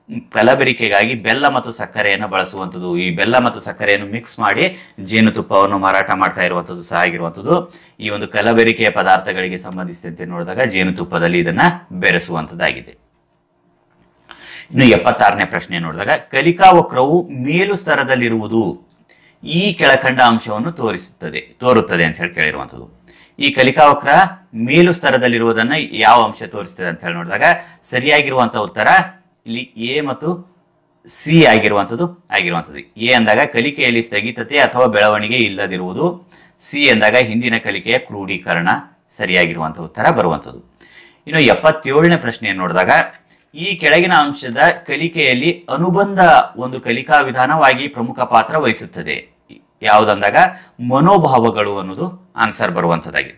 ಕಲಬೆರಿಕೆಗಾಗಿ ಬೆಲ್ಲ ಮತ್ತು ಸಕ್ಕರೆಯನ್ನು ಬಳಸುವಂಥದ್ದು ಈ ಬೆಲ್ಲ ಮತ್ತು ಸಕ್ಕರೆಯನ್ನು ಮಿಕ್ಸ್ ಮಾಡಿ ಜೇನುತುಪ್ಪವನ್ನು ಮಾರಾಟ ಮಾಡ್ತಾ ಇರುವಂಥದ್ದು ಸಹ ಆಗಿರುವಂಥದ್ದು ಈ ಒಂದು ಕಲಬೆರಿಕೆಯ ಪದಾರ್ಥಗಳಿಗೆ ಸಂಬಂಧಿಸಿದಂತೆ ನೋಡಿದಾಗ ಜೇನುತುಪ್ಪದಲ್ಲಿ ಇದನ್ನ ಬೆರೆಸುವಂಥದ್ದಾಗಿದೆ ಇನ್ನು ಎಪ್ಪತ್ತಾರನೇ ಪ್ರಶ್ನೆ ನೋಡಿದಾಗ ಕಲಿಕಾ ವಕ್ರವು ಮೇಲು ಸ್ತರದಲ್ಲಿರುವುದು ಈ ಕೆಳಕಂಡ ಅಂಶವನ್ನು ತೋರಿಸುತ್ತದೆ ತೋರುತ್ತದೆ ಅಂತ ಹೇಳಿ ಕೇಳಿರುವಂಥದ್ದು ಈ ಕಲಿಕಾ ವಕ್ರ ಮೇಲು ಸ್ತರದಲ್ಲಿರುವುದನ್ನ ಯಾವ ಅಂಶ ತೋರಿಸ್ತದೆ ಅಂತ ಹೇಳಿ ನೋಡಿದಾಗ ಸರಿಯಾಗಿರುವಂತಹ ಉತ್ತರ ಇಲ್ಲಿ ಎ ಮತ್ತು ಸಿ ಆಗಿರುವಂಥದ್ದು ಆಗಿರುವಂಥದ್ದು ಎ ಅಂದಾಗ ಕಲಿಕೆಯಲ್ಲಿ ಸ್ಥಗಿತತೆ ಅಥವಾ ಬೆಳವಣಿಗೆ ಇಲ್ಲದಿರುವುದು ಸಿ ಎಂದಾಗ ಹಿಂದಿನ ಕಲಿಕೆಯ ಕ್ರೋಢೀಕರಣ ಸರಿಯಾಗಿರುವಂತಹ ಉತ್ತರ ಬರುವಂಥದ್ದು ಇನ್ನು ಎಪ್ಪತ್ತೇಳನೇ ಪ್ರಶ್ನೆಯನ್ನು ನೋಡಿದಾಗ ಈ ಕೆಳಗಿನ ಅಂಶದ ಕಲಿಕೆಯಲ್ಲಿ ಅನುಬಂಧ ಒಂದು ಕಲಿಕಾ ವಿಧಾನವಾಗಿ ಪ್ರಮುಖ ಪಾತ್ರ ವಹಿಸುತ್ತದೆ ಯಾವುದಂದಾಗ ಮನೋಭಾವಗಳು ಅನ್ನೋದು ಆನ್ಸರ್ ಬರುವಂಥದ್ದಾಗಿದೆ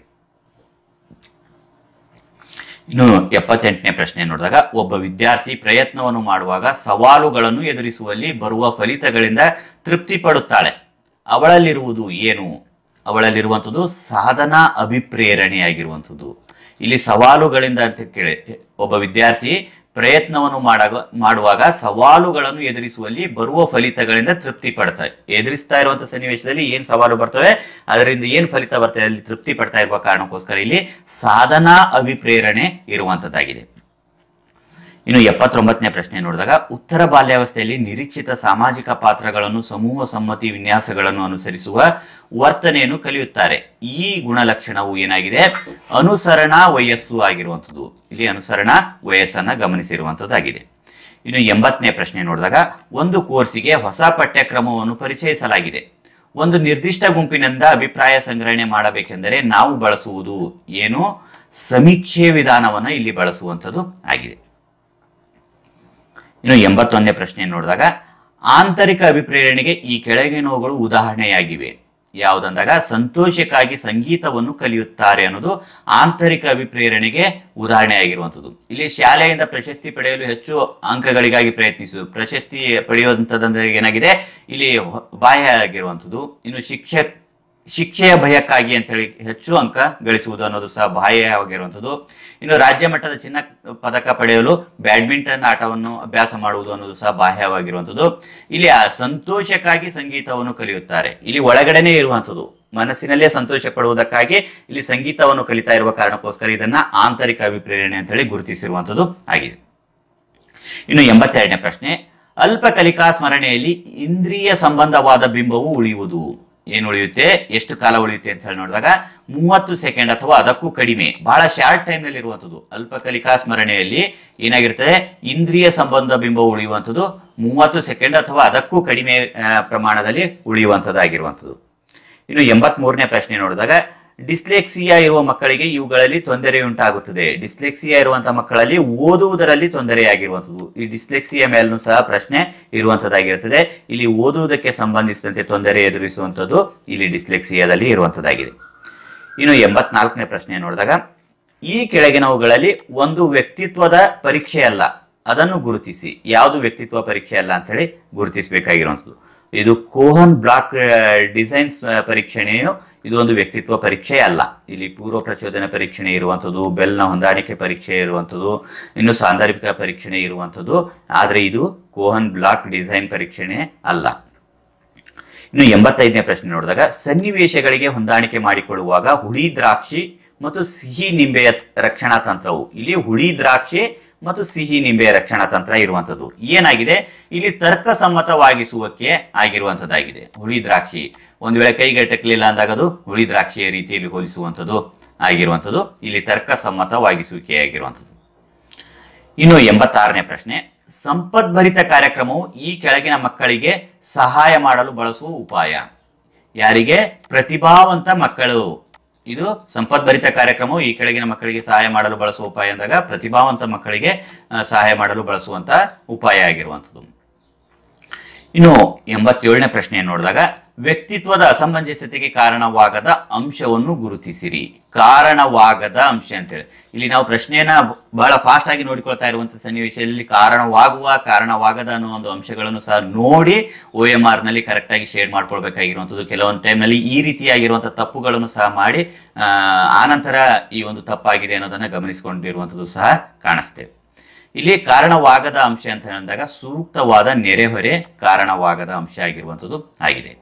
ಇನ್ನು ಎಪ್ಪತ್ತೆಂಟನೇ ಪ್ರಶ್ನೆ ನೋಡಿದಾಗ ಒಬ್ಬ ವಿದ್ಯಾರ್ಥಿ ಪ್ರಯತ್ನವನ್ನು ಮಾಡುವಾಗ ಸವಾಲುಗಳನ್ನು ಎದುರಿಸುವಲ್ಲಿ ಬರುವ ಫಲಿತಗಳಿಂದ ತೃಪ್ತಿ ಪಡುತ್ತಾಳೆ ಅವಳಲ್ಲಿರುವುದು ಏನು ಅವಳಲ್ಲಿರುವಂಥದ್ದು ಸಾಧನಾ ಅಭಿಪ್ರೇರಣೆಯಾಗಿರುವಂಥದ್ದು ಇಲ್ಲಿ ಸವಾಲುಗಳಿಂದ ಅಂತ ಕೇಳಿ ಒಬ್ಬ ವಿದ್ಯಾರ್ಥಿ ಪ್ರಯತ್ನವನ್ನು ಮಾಡಾಗ ಮಾಡುವಾಗ ಸವಾಲುಗಳನ್ನು ಎದುರಿಸುವಲ್ಲಿ ಬರುವ ಫಲಿತಗಳಿಂದ ತೃಪ್ತಿ ಪಡ್ತಾರೆ ಎದುರಿಸ್ತಾ ಇರುವಂತಹ ಸನ್ನಿವೇಶದಲ್ಲಿ ಏನ್ ಸವಾಲು ಬರ್ತವೆ ಅದರಿಂದ ಏನ್ ಫಲಿತ ಬರ್ತದೆ ಅಲ್ಲಿ ತೃಪ್ತಿ ಪಡ್ತಾ ಇರುವ ಕಾರಣಕ್ಕೋಸ್ಕರ ಇಲ್ಲಿ ಸಾಧನಾ ಅಭಿಪ್ರೇರಣೆ ಇರುವಂತದ್ದಾಗಿದೆ ಇನ್ನು ಎಪ್ಪತ್ತೊಂಬತ್ತನೇ ಪ್ರಶ್ನೆ ನೋಡಿದಾಗ ಉತ್ತರ ಬಾಲ್ಯಾವಸ್ಥೆಯಲ್ಲಿ ನಿರೀಕ್ಷಿತ ಸಾಮಾಜಿಕ ಪಾತ್ರಗಳನ್ನು ಸಮೂಹ ಸಮ್ಮತಿ ವಿನ್ಯಾಸಗಳನ್ನು ಅನುಸರಿಸುವ ವರ್ತನೆಯನ್ನು ಕಲಿಯುತ್ತಾರೆ ಈ ಗುಣಲಕ್ಷಣವು ಏನಾಗಿದೆ ಅನುಸರಣಾ ವಯಸ್ಸು ಆಗಿರುವಂಥದ್ದು ಇಲ್ಲಿ ಅನುಸರಣಾ ವಯಸ್ಸನ್ನ ಗಮನಿಸಿರುವಂಥದ್ದಾಗಿದೆ ಇನ್ನು ಎಂಬತ್ತನೇ ಪ್ರಶ್ನೆ ನೋಡಿದಾಗ ಒಂದು ಕೋರ್ಸಿಗೆ ಹೊಸ ಪಠ್ಯಕ್ರಮವನ್ನು ಪರಿಚಯಿಸಲಾಗಿದೆ ಒಂದು ನಿರ್ದಿಷ್ಟ ಗುಂಪಿನಿಂದ ಅಭಿಪ್ರಾಯ ಸಂಗ್ರಹಣೆ ಮಾಡಬೇಕೆಂದರೆ ನಾವು ಬಳಸುವುದು ಏನು ಸಮೀಕ್ಷೆ ವಿಧಾನವನ್ನು ಇಲ್ಲಿ ಬಳಸುವಂಥದ್ದು ಆಗಿದೆ ಇನ್ನು ಎಂಬತ್ತೊಂದನೇ ಪ್ರಶ್ನೆ ನೋಡಿದಾಗ ಆಂತರಿಕ ಅಭಿಪ್ರೇರಣೆಗೆ ಈ ಕೆಳಗಿನವುಗಳು ಉದಾಹರಣೆಯಾಗಿವೆ ಯಾವುದಂದಾಗ ಸಂತೋಷಕ್ಕಾಗಿ ಸಂಗೀತವನ್ನು ಕಲಿಯುತ್ತಾರೆ ಅನ್ನೋದು ಆಂತರಿಕ ಅಭಿಪ್ರೇರಣೆಗೆ ಉದಾಹರಣೆಯಾಗಿರುವಂಥದ್ದು ಇಲ್ಲಿ ಶಾಲೆಯಿಂದ ಪ್ರಶಸ್ತಿ ಪಡೆಯಲು ಹೆಚ್ಚು ಅಂಕಗಳಿಗಾಗಿ ಪ್ರಯತ್ನಿಸುವುದು ಪ್ರಶಸ್ತಿ ಪಡೆಯುವಂಥದ್ದಂದ್ರೆ ಏನಾಗಿದೆ ಇಲ್ಲಿ ಹೊ- ಬಾಹ್ಯ ಆಗಿರುವಂಥದ್ದು ಇನ್ನು ಶಿಕ್ಷಕ್ ಶಿಕ್ಷೆಯ ಭಯಕ್ಕಾಗಿ ಅಂತ ಹೇಳಿ ಹೆಚ್ಚು ಅಂಕ ಗಳಿಸುವುದು ಅನ್ನೋದು ಸಹ ಬಾಹ್ಯವಾಗಿರುವಂಥದ್ದು ಇನ್ನು ರಾಜ್ಯ ಮಟ್ಟದ ಚಿನ್ನ ಪದಕ ಪಡೆಯಲು ಬ್ಯಾಡ್ಮಿಂಟನ್ ಆಟವನ್ನು ಅಭ್ಯಾಸ ಮಾಡುವುದು ಅನ್ನೋದು ಸಹ ಬಾಹ್ಯವಾಗಿರುವಂಥದ್ದು ಇಲ್ಲಿ ಆ ಸಂತೋಷಕ್ಕಾಗಿ ಸಂಗೀತವನ್ನು ಕಲಿಯುತ್ತಾರೆ ಇಲ್ಲಿ ಒಳಗಡೆನೆ ಇರುವಂಥದ್ದು ಮನಸ್ಸಿನಲ್ಲೇ ಸಂತೋಷ ಪಡುವುದಕ್ಕಾಗಿ ಇಲ್ಲಿ ಸಂಗೀತವನ್ನು ಕಲಿತಾ ಇರುವ ಕಾರಣಕ್ಕೋಸ್ಕರ ಇದನ್ನ ಆಂತರಿಕ ಅಭಿಪ್ರೇರಣೆ ಅಂತ ಹೇಳಿ ಗುರುತಿಸಿರುವಂಥದ್ದು ಆಗಿದೆ ಇನ್ನು ಎಂಬತ್ತೆರಡನೇ ಪ್ರಶ್ನೆ ಅಲ್ಪ ಕಲಿಕಾ ಸ್ಮರಣೆಯಲ್ಲಿ ಇಂದ್ರಿಯ ಸಂಬಂಧವಾದ ಬಿಂಬವು ಉಳಿಯುವುದು ಏನು ಉಳಿಯುತ್ತೆ ಎಷ್ಟು ಕಾಲ ಉಳಿಯುತ್ತೆ ಅಂತ ಹೇಳಿ ನೋಡಿದಾಗ ಮೂವತ್ತು ಸೆಕೆಂಡ್ ಅಥವಾ ಅದಕ್ಕೂ ಕಡಿಮೆ ಬಹಳ ಶಾರ್ಟ್ ಟೈಮ್ ನಲ್ಲಿ ಇರುವಂಥದ್ದು ಅಲ್ಪ ಕಲಿಕಾ ಸ್ಮರಣೆಯಲ್ಲಿ ಏನಾಗಿರ್ತದೆ ಇಂದ್ರಿಯ ಸಂಬಂಧ ಬಿಂಬ ಉಳಿಯುವಂಥದ್ದು ಮೂವತ್ತು ಸೆಕೆಂಡ್ ಅಥವಾ ಅದಕ್ಕೂ ಕಡಿಮೆ ಆ, ಪ್ರಮಾಣದಲ್ಲಿ ಉಳಿಯುವಂಥದ್ದಾಗಿರುವಂಥದ್ದು ಇನ್ನು ಎಂಬತ್ ಮೂರನೇ ಪ್ರಶ್ನೆ ನೋಡಿದಾಗ ಡಿಸ್ಲೆಕ್ಸಿಯಾ ಇರುವ ಮಕ್ಕಳಿಗೆ ಇವುಗಳಲ್ಲಿ ತೊಂದರೆಯುಂಟಾಗುತ್ತದೆ ಡಿಸ್ಲೆಕ್ಸಿಯಾ ಇರುವಂತಹ ಮಕ್ಕಳಲ್ಲಿ ಓದುವುದರಲ್ಲಿ ತೊಂದರೆಯಾಗಿರುವಂಥದ್ದು ಈ ಡಿಸ್ಲೆಕ್ಸಿಯಾ ಮೇಲೂ ಸಹ ಪ್ರಶ್ನೆ ಇರುವಂತದ್ದಾಗಿರುತ್ತದೆ ಇಲ್ಲಿ ಓದುವುದಕ್ಕೆ ಸಂಬಂಧಿಸಿದಂತೆ ತೊಂದರೆ ಎದುರಿಸುವಂಥದ್ದು ಇಲ್ಲಿ ಡಿಸ್ಲೆಕ್ಸಿಯಾದಲ್ಲಿ ಇರುವಂತದ್ದಾಗಿದೆ ಇನ್ನು ಎಂಬತ್ನಾಲ್ಕನೇ ಪ್ರಶ್ನೆ ನೋಡಿದಾಗ ಈ ಕೆಳಗಿನವುಗಳಲ್ಲಿ ಒಂದು ವ್ಯಕ್ತಿತ್ವದ ಪರೀಕ್ಷೆ ಅಲ್ಲ ಅದನ್ನು ಗುರುತಿಸಿ ಯಾವುದು ವ್ಯಕ್ತಿತ್ವ ಪರೀಕ್ಷೆ ಅಲ್ಲ ಅಂತ ಹೇಳಿ ಗುರುತಿಸಬೇಕಾಗಿರುವಂಥದ್ದು ಇದು ಕೋಹನ್ ಬ್ಲಾಕ್ ಡಿಸೈನ್ಸ್ ಪರೀಕ್ಷಣೆಯು ಇದು ಒಂದು ವ್ಯಕ್ತಿತ್ವ ಪರೀಕ್ಷೆ ಅಲ್ಲ ಇಲ್ಲಿ ಪೂರ್ವ ಪ್ರಚೋದನೆ ಪರೀಕ್ಷಣೆ ಇರುವಂಥದ್ದು ಬೆಲ್ನ ಹೊಂದಾಣಿಕೆ ಪರೀಕ್ಷೆ ಇರುವಂಥದ್ದು ಇನ್ನು ಸಾಂದರ್ಭಿಕ ಪರೀಕ್ಷಣೆ ಇರುವಂಥದ್ದು ಆದರೆ ಇದು ಕೋಹನ್ ಬ್ಲಾಕ್ ಡಿಸೈನ್ ಪರೀಕ್ಷಣೆ ಅಲ್ಲ ಇನ್ನು ಎಂಬತ್ತೈದನೇ ಪ್ರಶ್ನೆ ನೋಡಿದಾಗ ಸನ್ನಿವೇಶಗಳಿಗೆ ಹೊಂದಾಣಿಕೆ ಮಾಡಿಕೊಳ್ಳುವಾಗ ಹುಳಿ ದ್ರಾಕ್ಷಿ ಮತ್ತು ಸಿಹಿ ನಿಂಬೆಯ ರಕ್ಷಣಾ ತಂತ್ರವು ಇಲ್ಲಿ ಹುಳಿ ದ್ರಾಕ್ಷಿ ಮತ್ತು ಸಿಹಿ ನಿಂಬೆಯ ರಕ್ಷಣಾ ತಂತ್ರ ಇರುವಂತದ್ದು ಏನಾಗಿದೆ ಇಲ್ಲಿ ತರ್ಕಸಮ್ಮತವಾಗಿಸುವಕ್ಕೆ ಆಗಿರುವಂತದ್ದಾಗಿದೆ ಹುಳಿ ದ್ರಾಕ್ಷಿ ಒಂದು ವೇಳೆ ಕೈಗೆಟಕಲಿಲ್ಲ ಅಂದಾಗ ಅದು ಹುಳಿ ದ್ರಾಕ್ಷಿಯ ರೀತಿಯಲ್ಲಿ ಹೋಲಿಸುವಂಥದ್ದು ಆಗಿರುವಂಥದ್ದು ಇಲ್ಲಿ ತರ್ಕಸಮ್ಮತವಾಗಿಸುವಿಕೆ ಆಗಿರುವಂಥದ್ದು ಇನ್ನು ಎಂಬತ್ತಾರನೇ ಪ್ರಶ್ನೆ ಸಂಪದ್ಭರಿತ ಕಾರ್ಯಕ್ರಮವು ಈ ಕೆಳಗಿನ ಮಕ್ಕಳಿಗೆ ಸಹಾಯ ಮಾಡಲು ಬಳಸುವ ಉಪಾಯ ಯಾರಿಗೆ ಪ್ರತಿಭಾವಂತ ಮಕ್ಕಳು ಇದು ಸಂಪದ್ಭರಿತ ಕಾರ್ಯಕ್ರಮವು ಈ ಕೆಳಗಿನ ಮಕ್ಕಳಿಗೆ ಸಹಾಯ ಮಾಡಲು ಬಳಸುವ ಉಪಾಯ ಅಂದಾಗ ಪ್ರತಿಭಾವಂತ ಮಕ್ಕಳಿಗೆ ಆ, ಸಹಾಯ ಮಾಡಲು ಬಳಸುವಂತ ಉಪಾಯ ಆಗಿರುವಂಥದ್ದು ಇನ್ನು ಎಂಬತ್ತೇಳನೇ ಪ್ರಶ್ನೆ ನೋಡಿದಾಗ ವ್ಯಕ್ತಿತ್ವದ ಅಸಮಂಜಸತೆಗೆ ಕಾರಣವಾಗದ ಅಂಶವನ್ನು ಗುರುತಿಸಿರಿ ಕಾರಣವಾಗದ ಅಂಶ ಅಂತೇಳಿ ಇಲ್ಲಿ ನಾವು ಪ್ರಶ್ನೆಯನ್ನ ಬಹಳ ಫಾಸ್ಟ್ ಆಗಿ ನೋಡಿಕೊಳ್ತಾ ಇರುವಂತಹ ಸನ್ನಿವೇಶದಲ್ಲಿ ಕಾರಣವಾಗುವ ಕಾರಣವಾಗದ ಅನ್ನೋ ಒಂದು ಅಂಶಗಳನ್ನು ಸಹ ನೋಡಿ ಒ ಎಂ ಆರ್ ನಲ್ಲಿ ಕರೆಕ್ಟ್ ಆಗಿ ಶೇಡ್ ಮಾಡ್ಕೊಳ್ಬೇಕಾಗಿರುವಂಥದ್ದು ಕೆಲವೊಂದು time ನಲ್ಲಿ ಈ ರೀತಿಯಾಗಿರುವಂತಹ ತಪ್ಪುಗಳನ್ನು ಸಹ ಮಾಡಿ ಆ, ಆನಂತರ ಈ ಒಂದು ತಪ್ಪಾಗಿದೆ ಅನ್ನೋದನ್ನ ಗಮನಿಸಿಕೊಂಡಿರುವಂಥದ್ದು ಸಹ ಕಾಣಿಸ್ತೇವೆ ಇಲ್ಲಿ ಕಾರಣವಾಗದ ಅಂಶ ಅಂತ ಹೇಳಿದಾಗ ಸೂಕ್ತವಾದ ನೆರೆಹೊರೆ ಕಾರಣವಾಗದ ಅಂಶ ಆಗಿರುವಂಥದ್ದು ಆಗಿದೆ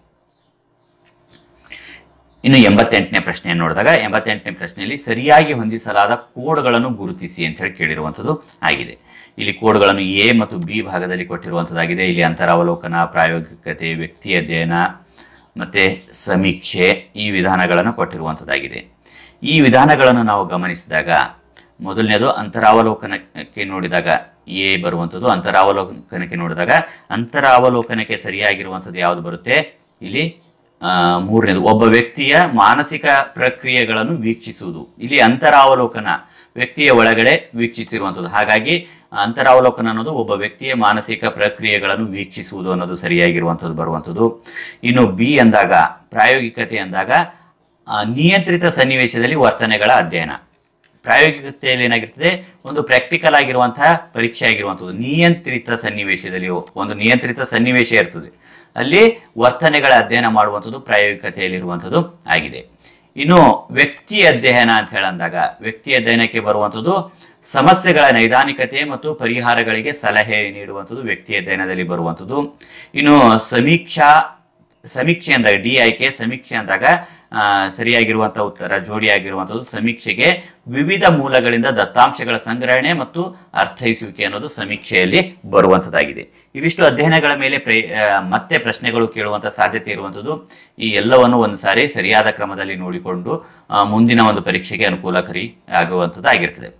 ಇನ್ನು ಎಂಬತ್ತೆಂಟನೇ ಪ್ರಶ್ನೆಯನ್ನು ನೋಡಿದಾಗ ಎಂಬತ್ತೆಂಟನೇ ಪ್ರಶ್ನೆಯಲ್ಲಿ ಸರಿಯಾಗಿ ಹೊಂದಿಸಲಾದ ಕೋಡ್ಗಳನ್ನು ಗುರುತಿಸಿ ಅಂತ ಹೇಳಿ ಕೇಳಿರುವಂಥದ್ದು ಆಗಿದೆ ಇಲ್ಲಿ ಕೋಡ್ಗಳನ್ನು ಎ ಮತ್ತು ಬಿ ಭಾಗದಲ್ಲಿ ಕೊಟ್ಟಿರುವಂಥದ್ದಾಗಿದೆ ಇಲ್ಲಿ ಅಂತರಾವಲೋಕನ ಪ್ರಾಯೋಗಿಕತೆ ವ್ಯಕ್ತಿ ಅಧ್ಯಯನ ಮತ್ತು ಸಮೀಕ್ಷೆ ಈ ವಿಧಾನಗಳನ್ನು ಕೊಟ್ಟಿರುವಂಥದ್ದಾಗಿದೆ ಈ ವಿಧಾನಗಳನ್ನು ನಾವು ಗಮನಿಸಿದಾಗ ಮೊದಲನೇದು ಅಂತರಾವಲೋಕನಕ್ಕೆ ನೋಡಿದಾಗ ಎ ಬರುವಂಥದ್ದು ಅಂತರಾವಲೋಕನಕ್ಕೆ ನೋಡಿದಾಗ ಅಂತರಾವಲೋಕನಕ್ಕೆ ಸರಿಯಾಗಿರುವಂಥದ್ದು ಯಾವುದು ಬರುತ್ತೆ ಇಲ್ಲಿ ಆ, ಮೂರನೇದು ಒಬ್ಬ ವ್ಯಕ್ತಿಯ ಮಾನಸಿಕ ಪ್ರಕ್ರಿಯೆಗಳನ್ನು ವೀಕ್ಷಿಸುವುದು ಇಲ್ಲಿ ಅಂತರಾವಲೋಕನ ವ್ಯಕ್ತಿಯ ಒಳಗಡೆ ವೀಕ್ಷಿಸಿರುವಂಥದ್ದು ಹಾಗಾಗಿ ಅಂತರಾವಲೋಕನ ಅನ್ನೋದು ಒಬ್ಬ ವ್ಯಕ್ತಿಯ ಮಾನಸಿಕ ಪ್ರಕ್ರಿಯೆಗಳನ್ನು ವೀಕ್ಷಿಸುವುದು ಅನ್ನೋದು ಸರಿಯಾಗಿರುವಂಥದ್ದು ಬರುವಂಥದ್ದು ಇನ್ನು ಬಿ ಅಂದಾಗ ಪ್ರಾಯೋಗಿಕತೆ ಅಂದಾಗ ಆ, ನಿಯಂತ್ರಿತ ಸನ್ನಿವೇಶದಲ್ಲಿ ವರ್ತನೆಗಳ ಅಧ್ಯಯನ ಪ್ರಾಯೋಗಿಕತೆಯಲ್ಲಿ ಏನಾಗಿರ್ತದೆ ಒಂದು ಪ್ರಾಕ್ಟಿಕಲ್ ಆಗಿರುವಂತಹ ಪರೀಕ್ಷೆ ಆಗಿರುವಂಥದ್ದು ನಿಯಂತ್ರಿತ ಸನ್ನಿವೇಶದಲ್ಲಿ ಒಂದು ನಿಯಂತ್ರಿತ ಸನ್ನಿವೇಶ ಇರ್ತದೆ ಅಲ್ಲಿ ವರ್ತನೆಗಳ ಅಧ್ಯಯನ ಮಾಡುವಂಥದ್ದು ಪ್ರಾಯೋಗಿಕತೆಯಲ್ಲಿರುವಂಥದ್ದು ಆಗಿದೆ ಇನ್ನು ವ್ಯಕ್ತಿ ಅಧ್ಯಯನ ಅಂತ ಹೇಳಂದಾಗ ವ್ಯಕ್ತಿ ಅಧ್ಯಯನಕ್ಕೆ ಬರುವಂಥದ್ದು ಸಮಸ್ಯೆಗಳ ನೈದಾನಿಕತೆ ಮತ್ತು ಪರಿಹಾರಗಳಿಗೆ ಸಲಹೆ ನೀಡುವಂಥದ್ದು ವ್ಯಕ್ತಿ ಅಧ್ಯಯನದಲ್ಲಿ ಬರುವಂಥದ್ದು ಇನ್ನು ಸಮೀಕ್ಷಾ ಸಮೀಕ್ಷೆ ಅಂದಾಗ ಡಿ ಆಯ್ಕೆ ಸಮೀಕ್ಷೆ ಅಂದಾಗ ಆ, ಸರಿಯಾಗಿರುವಂಥ ಉತ್ತರ ಜೋಡಿಯಾಗಿರುವಂಥದ್ದು ಸಮೀಕ್ಷೆಗೆ ವಿವಿಧ ಮೂಲಗಳಿಂದ ದತ್ತಾಂಶಗಳ ಸಂಗ್ರಹಣೆ ಮತ್ತು ಅರ್ಥೈಸುವಿಕೆ ಅನ್ನೋದು ಸಮೀಕ್ಷೆಯಲ್ಲಿ ಬರುವಂಥದ್ದಾಗಿದೆ ಇವಿಷ್ಟು ಅಧ್ಯಯನಗಳ ಮೇಲೆ ಪ್ರೇ ಆ, ಮತ್ತೆ ಪ್ರಶ್ನೆಗಳು ಕೇಳುವಂಥ ಸಾಧ್ಯತೆ ಇರುವಂಥದ್ದು ಈ ಎಲ್ಲವನ್ನು ಒಂದು ಸಾರಿ ಸರಿಯಾದ ಕ್ರಮದಲ್ಲಿ ನೋಡಿಕೊಂಡು ಆ, ಮುಂದಿನ ಒಂದು ಪರೀಕ್ಷೆಗೆ ಅನುಕೂಲಕಾರಿ ಆಗುವಂಥದ್ದು ಆಗಿರ್ತದೆ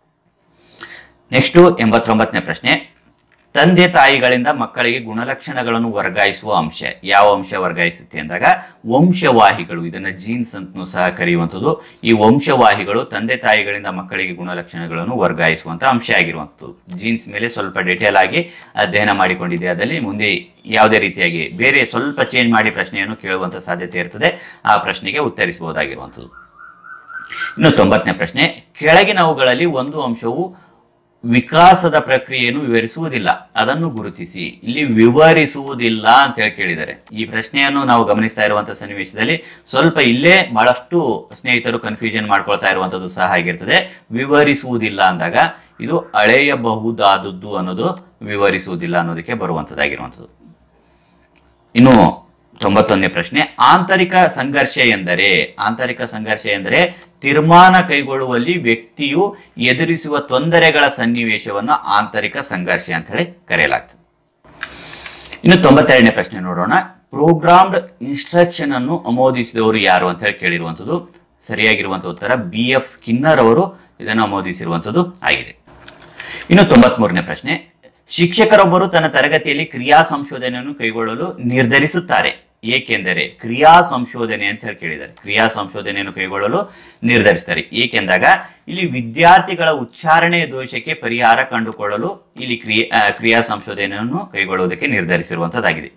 ನೆಕ್ಸ್ಟು ಎಂಬತ್ತೊಂಬತ್ತನೇ ಪ್ರಶ್ನೆ ತಂದೆ ತಾಯಿಗಳಿಂದ ಮಕ್ಕಳಿಗೆ ಗುಣಲಕ್ಷಣಗಳನ್ನು ವರ್ಗಾಯಿಸುವ ಅಂಶ ಯಾವ ಅಂಶ ವರ್ಗಾಯಿಸುತ್ತೆ ಅಂದಾಗ ವಂಶವಾಹಿಗಳು ಇದನ್ನ ಜೀನ್ಸ್ ಅಂತಲೂ ಸಹ ಕರೆಯುವಂಥದ್ದು ಈ ವಂಶವಾಹಿಗಳು ತಂದೆ ತಾಯಿಗಳಿಂದ ಮಕ್ಕಳಿಗೆ ಗುಣಲಕ್ಷಣಗಳನ್ನು ವರ್ಗಾಯಿಸುವಂಥ ಅಂಶ ಆಗಿರುವಂಥದ್ದು ಜೀನ್ಸ್ ಮೇಲೆ ಸ್ವಲ್ಪ ಡಿಟೇಲ್ ಆಗಿ ಅಧ್ಯಯನ ಮಾಡಿಕೊಂಡಿದೆ ಅದರಲ್ಲಿ ಮುಂದೆ ಯಾವುದೇ ರೀತಿಯಾಗಿ ಬೇರೆ ಸ್ವಲ್ಪ ಚೇಂಜ್ ಮಾಡಿ ಪ್ರಶ್ನೆಯನ್ನು ಕೇಳುವಂಥ ಸಾಧ್ಯತೆ ಇರ್ತದೆ ಆ ಪ್ರಶ್ನೆಗೆ ಉತ್ತರಿಸಬಹುದಾಗಿರುವಂಥದ್ದು ಇನ್ನು ತೊಂಬತ್ತನೇ ಪ್ರಶ್ನೆ ಕೆಳಗಿನವುಗಳಲ್ಲಿ ಒಂದು ಅಂಶವು ವಿಕಾಸದ ಪ್ರಕ್ರಿಯೆಯನ್ನು ವಿವರಿಸುವುದಿಲ್ಲ ಅದನ್ನು ಗುರುತಿಸಿ ಇಲ್ಲಿ ವಿವರಿಸುವುದಿಲ್ಲ ಅಂತ ಹೇಳಿ ಕೇಳಿದ್ದಾರೆ ಈ ಪ್ರಶ್ನೆಯನ್ನು ನಾವು ಗಮನಿಸ್ತಾ ಇರುವಂತಹ ಸನ್ನಿವೇಶದಲ್ಲಿ ಸ್ವಲ್ಪ ಇಲ್ಲೇ ಬಹಳಷ್ಟು ಸ್ನೇಹಿತರು ಕನ್ಫ್ಯೂಷನ್ ಮಾಡ್ಕೊಳ್ತಾ ಇರುವಂತದ್ದು ಸಹ ಆಗಿರ್ತದೆ ವಿವರಿಸುವುದಿಲ್ಲ ಅಂದಾಗ ಇದು ಅಳೆಯಬಹುದಾದದ್ದು ಅನ್ನೋದು ವಿವರಿಸುವುದಿಲ್ಲ ಅನ್ನೋದಕ್ಕೆ ಬರುವಂತದ್ದಾಗಿರುವಂಥದ್ದು ಇನ್ನು ತೊಂಬತ್ತೊಂದನೇ ಪ್ರಶ್ನೆ ಆಂತರಿಕ ಸಂಘರ್ಷ ಎಂದರೆ ಆಂತರಿಕ ಸಂಘರ್ಷ ಎಂದರೆ ತೀರ್ಮಾನ ಕೈಗೊಳ್ಳುವಲ್ಲಿ ವ್ಯಕ್ತಿಯು ಎದುರಿಸುವ ತೊಂದರೆಗಳ ಸನ್ನಿವೇಶವನ್ನು ಆಂತರಿಕ ಸಂಘರ್ಷ ಅಂತ ಹೇಳಿ ಕರೆಯಲಾಗ್ತದೆ ಇನ್ನು ತೊಂಬತ್ತೆರಡನೇ ಪ್ರಶ್ನೆ ನೋಡೋಣ ಪ್ರೋಗ್ರಾಮ್ಡ್ ಇನ್ಸ್ಟ್ರಕ್ಷನ್ ಅನ್ನು ಅಮೋದಿಸಿದವರು ಯಾರು ಅಂತ ಹೇಳಿ ಕೇಳಿರುವಂಥದ್ದು ಸರಿಯಾಗಿರುವಂಥ ಉತ್ತರ ಬಿ ಎಫ್ ಸ್ಕಿನ್ನರ್ ಅವರು ಇದನ್ನು ಅಮೋದಿಸಿರುವಂಥದ್ದು ಆಗಿದೆ ಇನ್ನು ತೊಂಬತ್ಮೂರನೇ ಪ್ರಶ್ನೆ ಶಿಕ್ಷಕರೊಬ್ಬರು ತನ್ನ ತರಗತಿಯಲ್ಲಿ ಕ್ರಿಯಾ ಸಂಶೋಧನೆಯನ್ನು ಕೈಗೊಳ್ಳಲು ನಿರ್ಧರಿಸುತ್ತಾರೆ ಏಕೆಂದರೆ ಕ್ರಿಯಾ ಸಂಶೋಧನೆ ಅಂತ ಹೇಳಿ ಕೇಳಿದ್ದಾರೆ ಕ್ರಿಯಾ ಸಂಶೋಧನೆಯನ್ನು ಕೈಗೊಳ್ಳಲು ನಿರ್ಧರಿಸ್ತಾರೆ ಏಕೆಂದಾಗ ಇಲ್ಲಿ ವಿದ್ಯಾರ್ಥಿಗಳ ಉಚ್ಚಾರಣೆಯ ದೋಷಕ್ಕೆ ಪರಿಹಾರ ಕಂಡುಕೊಳ್ಳಲು ಇಲ್ಲಿ ಕ್ರಿಯೆ ಆ, ಕ್ರಿಯಾ ಸಂಶೋಧನೆಯನ್ನು ಕೈಗೊಳ್ಳುವುದಕ್ಕೆ ನಿರ್ಧರಿಸಿರುವಂತದ್ದಾಗಿದೆ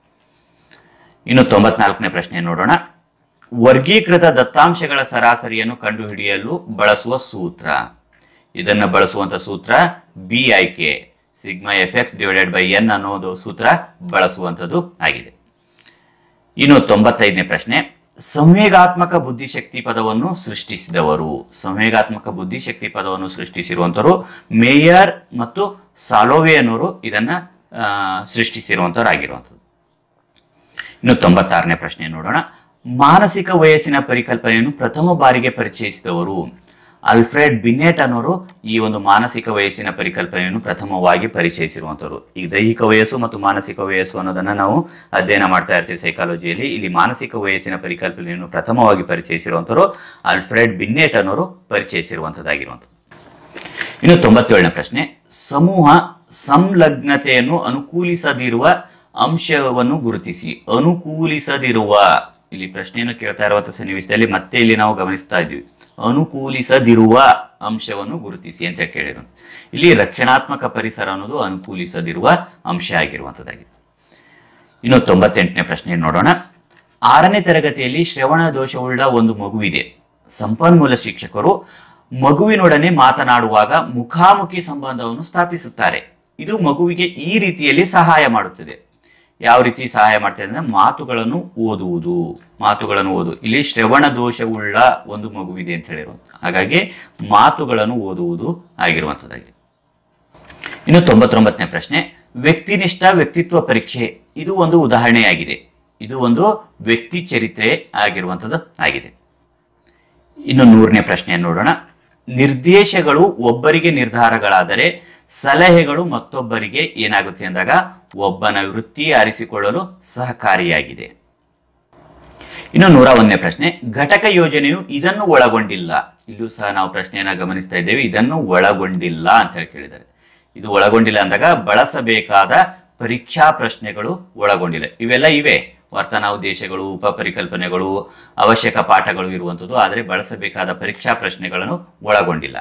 ಇನ್ನು ತೊಂಬತ್ನಾಲ್ಕನೇ ಪ್ರಶ್ನೆ ನೋಡೋಣ ವರ್ಗೀಕೃತ ದತ್ತಾಂಶಗಳ ಸರಾಸರಿಯನ್ನು ಕಂಡುಹಿಡಿಯಲು ಬಳಸುವ ಸೂತ್ರ ಇದನ್ನು ಬಳಸುವಂತ ಸೂತ್ರ ಬಿ ಆಯ್ಕೆ sigma f x divided by N ಅನ್ನೋದು ಸೂತ್ರ ಬಳಸುವಂಥದ್ದು ಆಗಿದೆ ಇನ್ನು ತೊಂಬತ್ತೈದನೇ ಪ್ರಶ್ನೆ ಸಂವೇಗಾತ್ಮಕ ಬುದ್ಧಿಶಕ್ತಿ ಪದವನ್ನು ಸೃಷ್ಟಿಸಿದವರು ಸಂವೇಗಾತ್ಮಕ ಬುದ್ಧಿಶಕ್ತಿ ಪದವನ್ನು ಸೃಷ್ಟಿಸಿರುವಂತವರು ಮೇಯರ್ ಮತ್ತು ಸಾಲೋವೆ ಅನ್ನೋರು ಇದನ್ನ ಆ, ಸೃಷ್ಟಿಸಿರುವಂತವರಾಗಿರುವಂಥದ್ದು ಇನ್ನು ತೊಂಬತ್ತಾರನೇ ಪ್ರಶ್ನೆ ನೋಡೋಣ ಮಾನಸಿಕ ವಯಸ್ಸಿನ ಪರಿಕಲ್ಪನೆಯನ್ನು ಪ್ರಥಮ ಬಾರಿಗೆ ಪರಿಚಯಿಸಿದವರು ಅಲ್ಫ್ರೆಡ್ ಬಿನೆಟ್ ಅನ್ನೋರು ಈ ಒಂದು ಮಾನಸಿಕ ವಯಸ್ಸಿನ ಪರಿಕಲ್ಪನೆಯನ್ನು ಪ್ರಥಮವಾಗಿ ಪರಿಚಯಿಸಿರುವಂಥವ್ರು ಈ ದೈಹಿಕ ವಯಸ್ಸು ಮತ್ತು ಮಾನಸಿಕ ವಯಸ್ಸು ಅನ್ನೋದನ್ನ ನಾವು ಅಧ್ಯಯನ ಮಾಡ್ತಾ ಇರ್ತೀವಿ ಸೈಕಾಲಜಿಯಲ್ಲಿ ಇಲ್ಲಿ ಮಾನಸಿಕ ವಯಸ್ಸಿನ ಪರಿಕಲ್ಪನೆಯನ್ನು ಪ್ರಥಮವಾಗಿ ಪರಿಚಯಿಸಿರುವಂಥವ್ರು ಅಲ್ಫ್ರೆಡ್ ಬಿನ್ನೆಟ್ ಅನ್ನೋರು ಪರಿಚಯಿಸಿರುವಂಥದ್ದಾಗಿರುವಂಥದ್ದು ಇನ್ನು ತೊಂಬತ್ತೇಳನೇ ಪ್ರಶ್ನೆ ಸಮೂಹ ಸಂಲಗ್ನತೆಯನ್ನು ಅನುಕೂಲಿಸದಿರುವ ಅಂಶವನ್ನು ಗುರುತಿಸಿ ಅನುಕೂಲಿಸದಿರುವ ಇಲ್ಲಿ ಪ್ರಶ್ನೆಯನ್ನು ಕೇಳ್ತಾ ಇರುವಂತಹ ಸನ್ನಿವೇಶದಲ್ಲಿ ಮತ್ತೆ ಇಲ್ಲಿ ನಾವು ಗಮನಿಸ್ತಾ ಇದ್ವಿ ಅನುಕೂಲಿಸದಿರುವ ಅಂಶವನ್ನು ಗುರುತಿಸಿ ಅಂತ ಕೇಳಿರೋದು ಇಲ್ಲಿ ರಕ್ಷಣಾತ್ಮಕ ಪರಿಸರ ಅನ್ನೋದು ಅನುಕೂಲಿಸದಿರುವ ಅಂಶ ಆಗಿರುವಂಥದ್ದಾಗಿದೆ ಇನ್ನು ತೊಂಬತ್ತೆಂಟನೇ ಪ್ರಶ್ನೆ ನೋಡೋಣ ಆರನೇ ತರಗತಿಯಲ್ಲಿ ಶ್ರವಣ ದೋಷವುಳ್ಳ ಒಂದು ಮಗುವಿದೆ ಸಂಪನ್ಮೂಲ ಶಿಕ್ಷಕರು ಮಗುವಿನೊಡನೆ ಮಾತನಾಡುವಾಗ ಮುಖಾಮುಖಿ ಸಂಬಂಧವನ್ನು ಸ್ಥಾಪಿಸುತ್ತಾರೆ ಇದು ಮಗುವಿಗೆ ಈ ರೀತಿಯಲ್ಲಿ ಸಹಾಯ ಮಾಡುತ್ತದೆ ಯಾವ ರೀತಿ ಸಹಾಯ ಮಾಡ್ತದೆ ಅಂದ್ರೆ ಮಾತುಗಳನ್ನು ಓದುವುದು ಮಾತುಗಳನ್ನು ಓದು ಇಲ್ಲಿ ಶ್ರವಣ ದೋಷವುಳ್ಳ ಒಂದು ಮಗುವಿದೆ ಅಂತ ಹೇಳಿರುವಂತ ಹಾಗಾಗಿ ಮಾತುಗಳನ್ನು ಓದುವುದು ಆಗಿರುವಂಥದ್ದಾಗಿದೆ ಇನ್ನು ತೊಂಬತ್ತೊಂಬತ್ತನೇ ಪ್ರಶ್ನೆ ವ್ಯಕ್ತಿನಿಷ್ಠ ವ್ಯಕ್ತಿತ್ವ ಪರೀಕ್ಷೆ ಇದು ಒಂದು ಉದಾಹರಣೆಯಾಗಿದೆ ಇದು ಒಂದು ವ್ಯಕ್ತಿ ಚರಿತ್ರೆ ಆಗಿರುವಂಥದ್ದು ಆಗಿದೆ ಇನ್ನು ನೂರನೇ ಪ್ರಶ್ನೆಯನ್ನು ನೋಡೋಣ ನಿರ್ದೇಶಗಳು ಒಬ್ಬರಿಗೆ ನಿರ್ಧಾರಗಳಾದರೆ ಸಲಹೆಗಳು ಮತ್ತೊಬ್ಬರಿಗೆ ಏನಾಗುತ್ತೆ ಅಂದಾಗ ಒಬ್ಬನ ವೃತ್ತಿ ಆರಿಸಿಕೊಳ್ಳಲು ಸಹಕಾರಿಯಾಗಿದೆ ಇನ್ನು ನೂರ ಒಂದನೇ ಪ್ರಶ್ನೆ ಘಟಕ ಯೋಜನೆಯು ಇದನ್ನು ಒಳಗೊಂಡಿಲ್ಲ ಇಲ್ಲೂ ಸಹ ನಾವು ಪ್ರಶ್ನೆಯನ್ನ ಗಮನಿಸ್ತಾ ಇದ್ದೇವೆ ಇದನ್ನು ಒಳಗೊಂಡಿಲ್ಲ ಅಂತ ಹೇಳಿ ಕೇಳಿದ್ದಾರೆ ಇದು ಒಳಗೊಂಡಿಲ್ಲ ಅಂದಾಗ ಬಳಸಬೇಕಾದ ಪರೀಕ್ಷಾ ಪ್ರಶ್ನೆಗಳು ಒಳಗೊಂಡಿಲ್ಲ ಇವೆಲ್ಲ ಇವೆ ವರ್ತನಾ ಉದ್ದೇಶಗಳು ಉಪ ಪರಿಕಲ್ಪನೆಗಳು ಅವಶ್ಯಕ ಪಾಠಗಳು ಇರುವಂಥದ್ದು ಆದರೆ ಬಳಸಬೇಕಾದ ಪರೀಕ್ಷಾ ಪ್ರಶ್ನೆಗಳನ್ನು ಒಳಗೊಂಡಿಲ್ಲ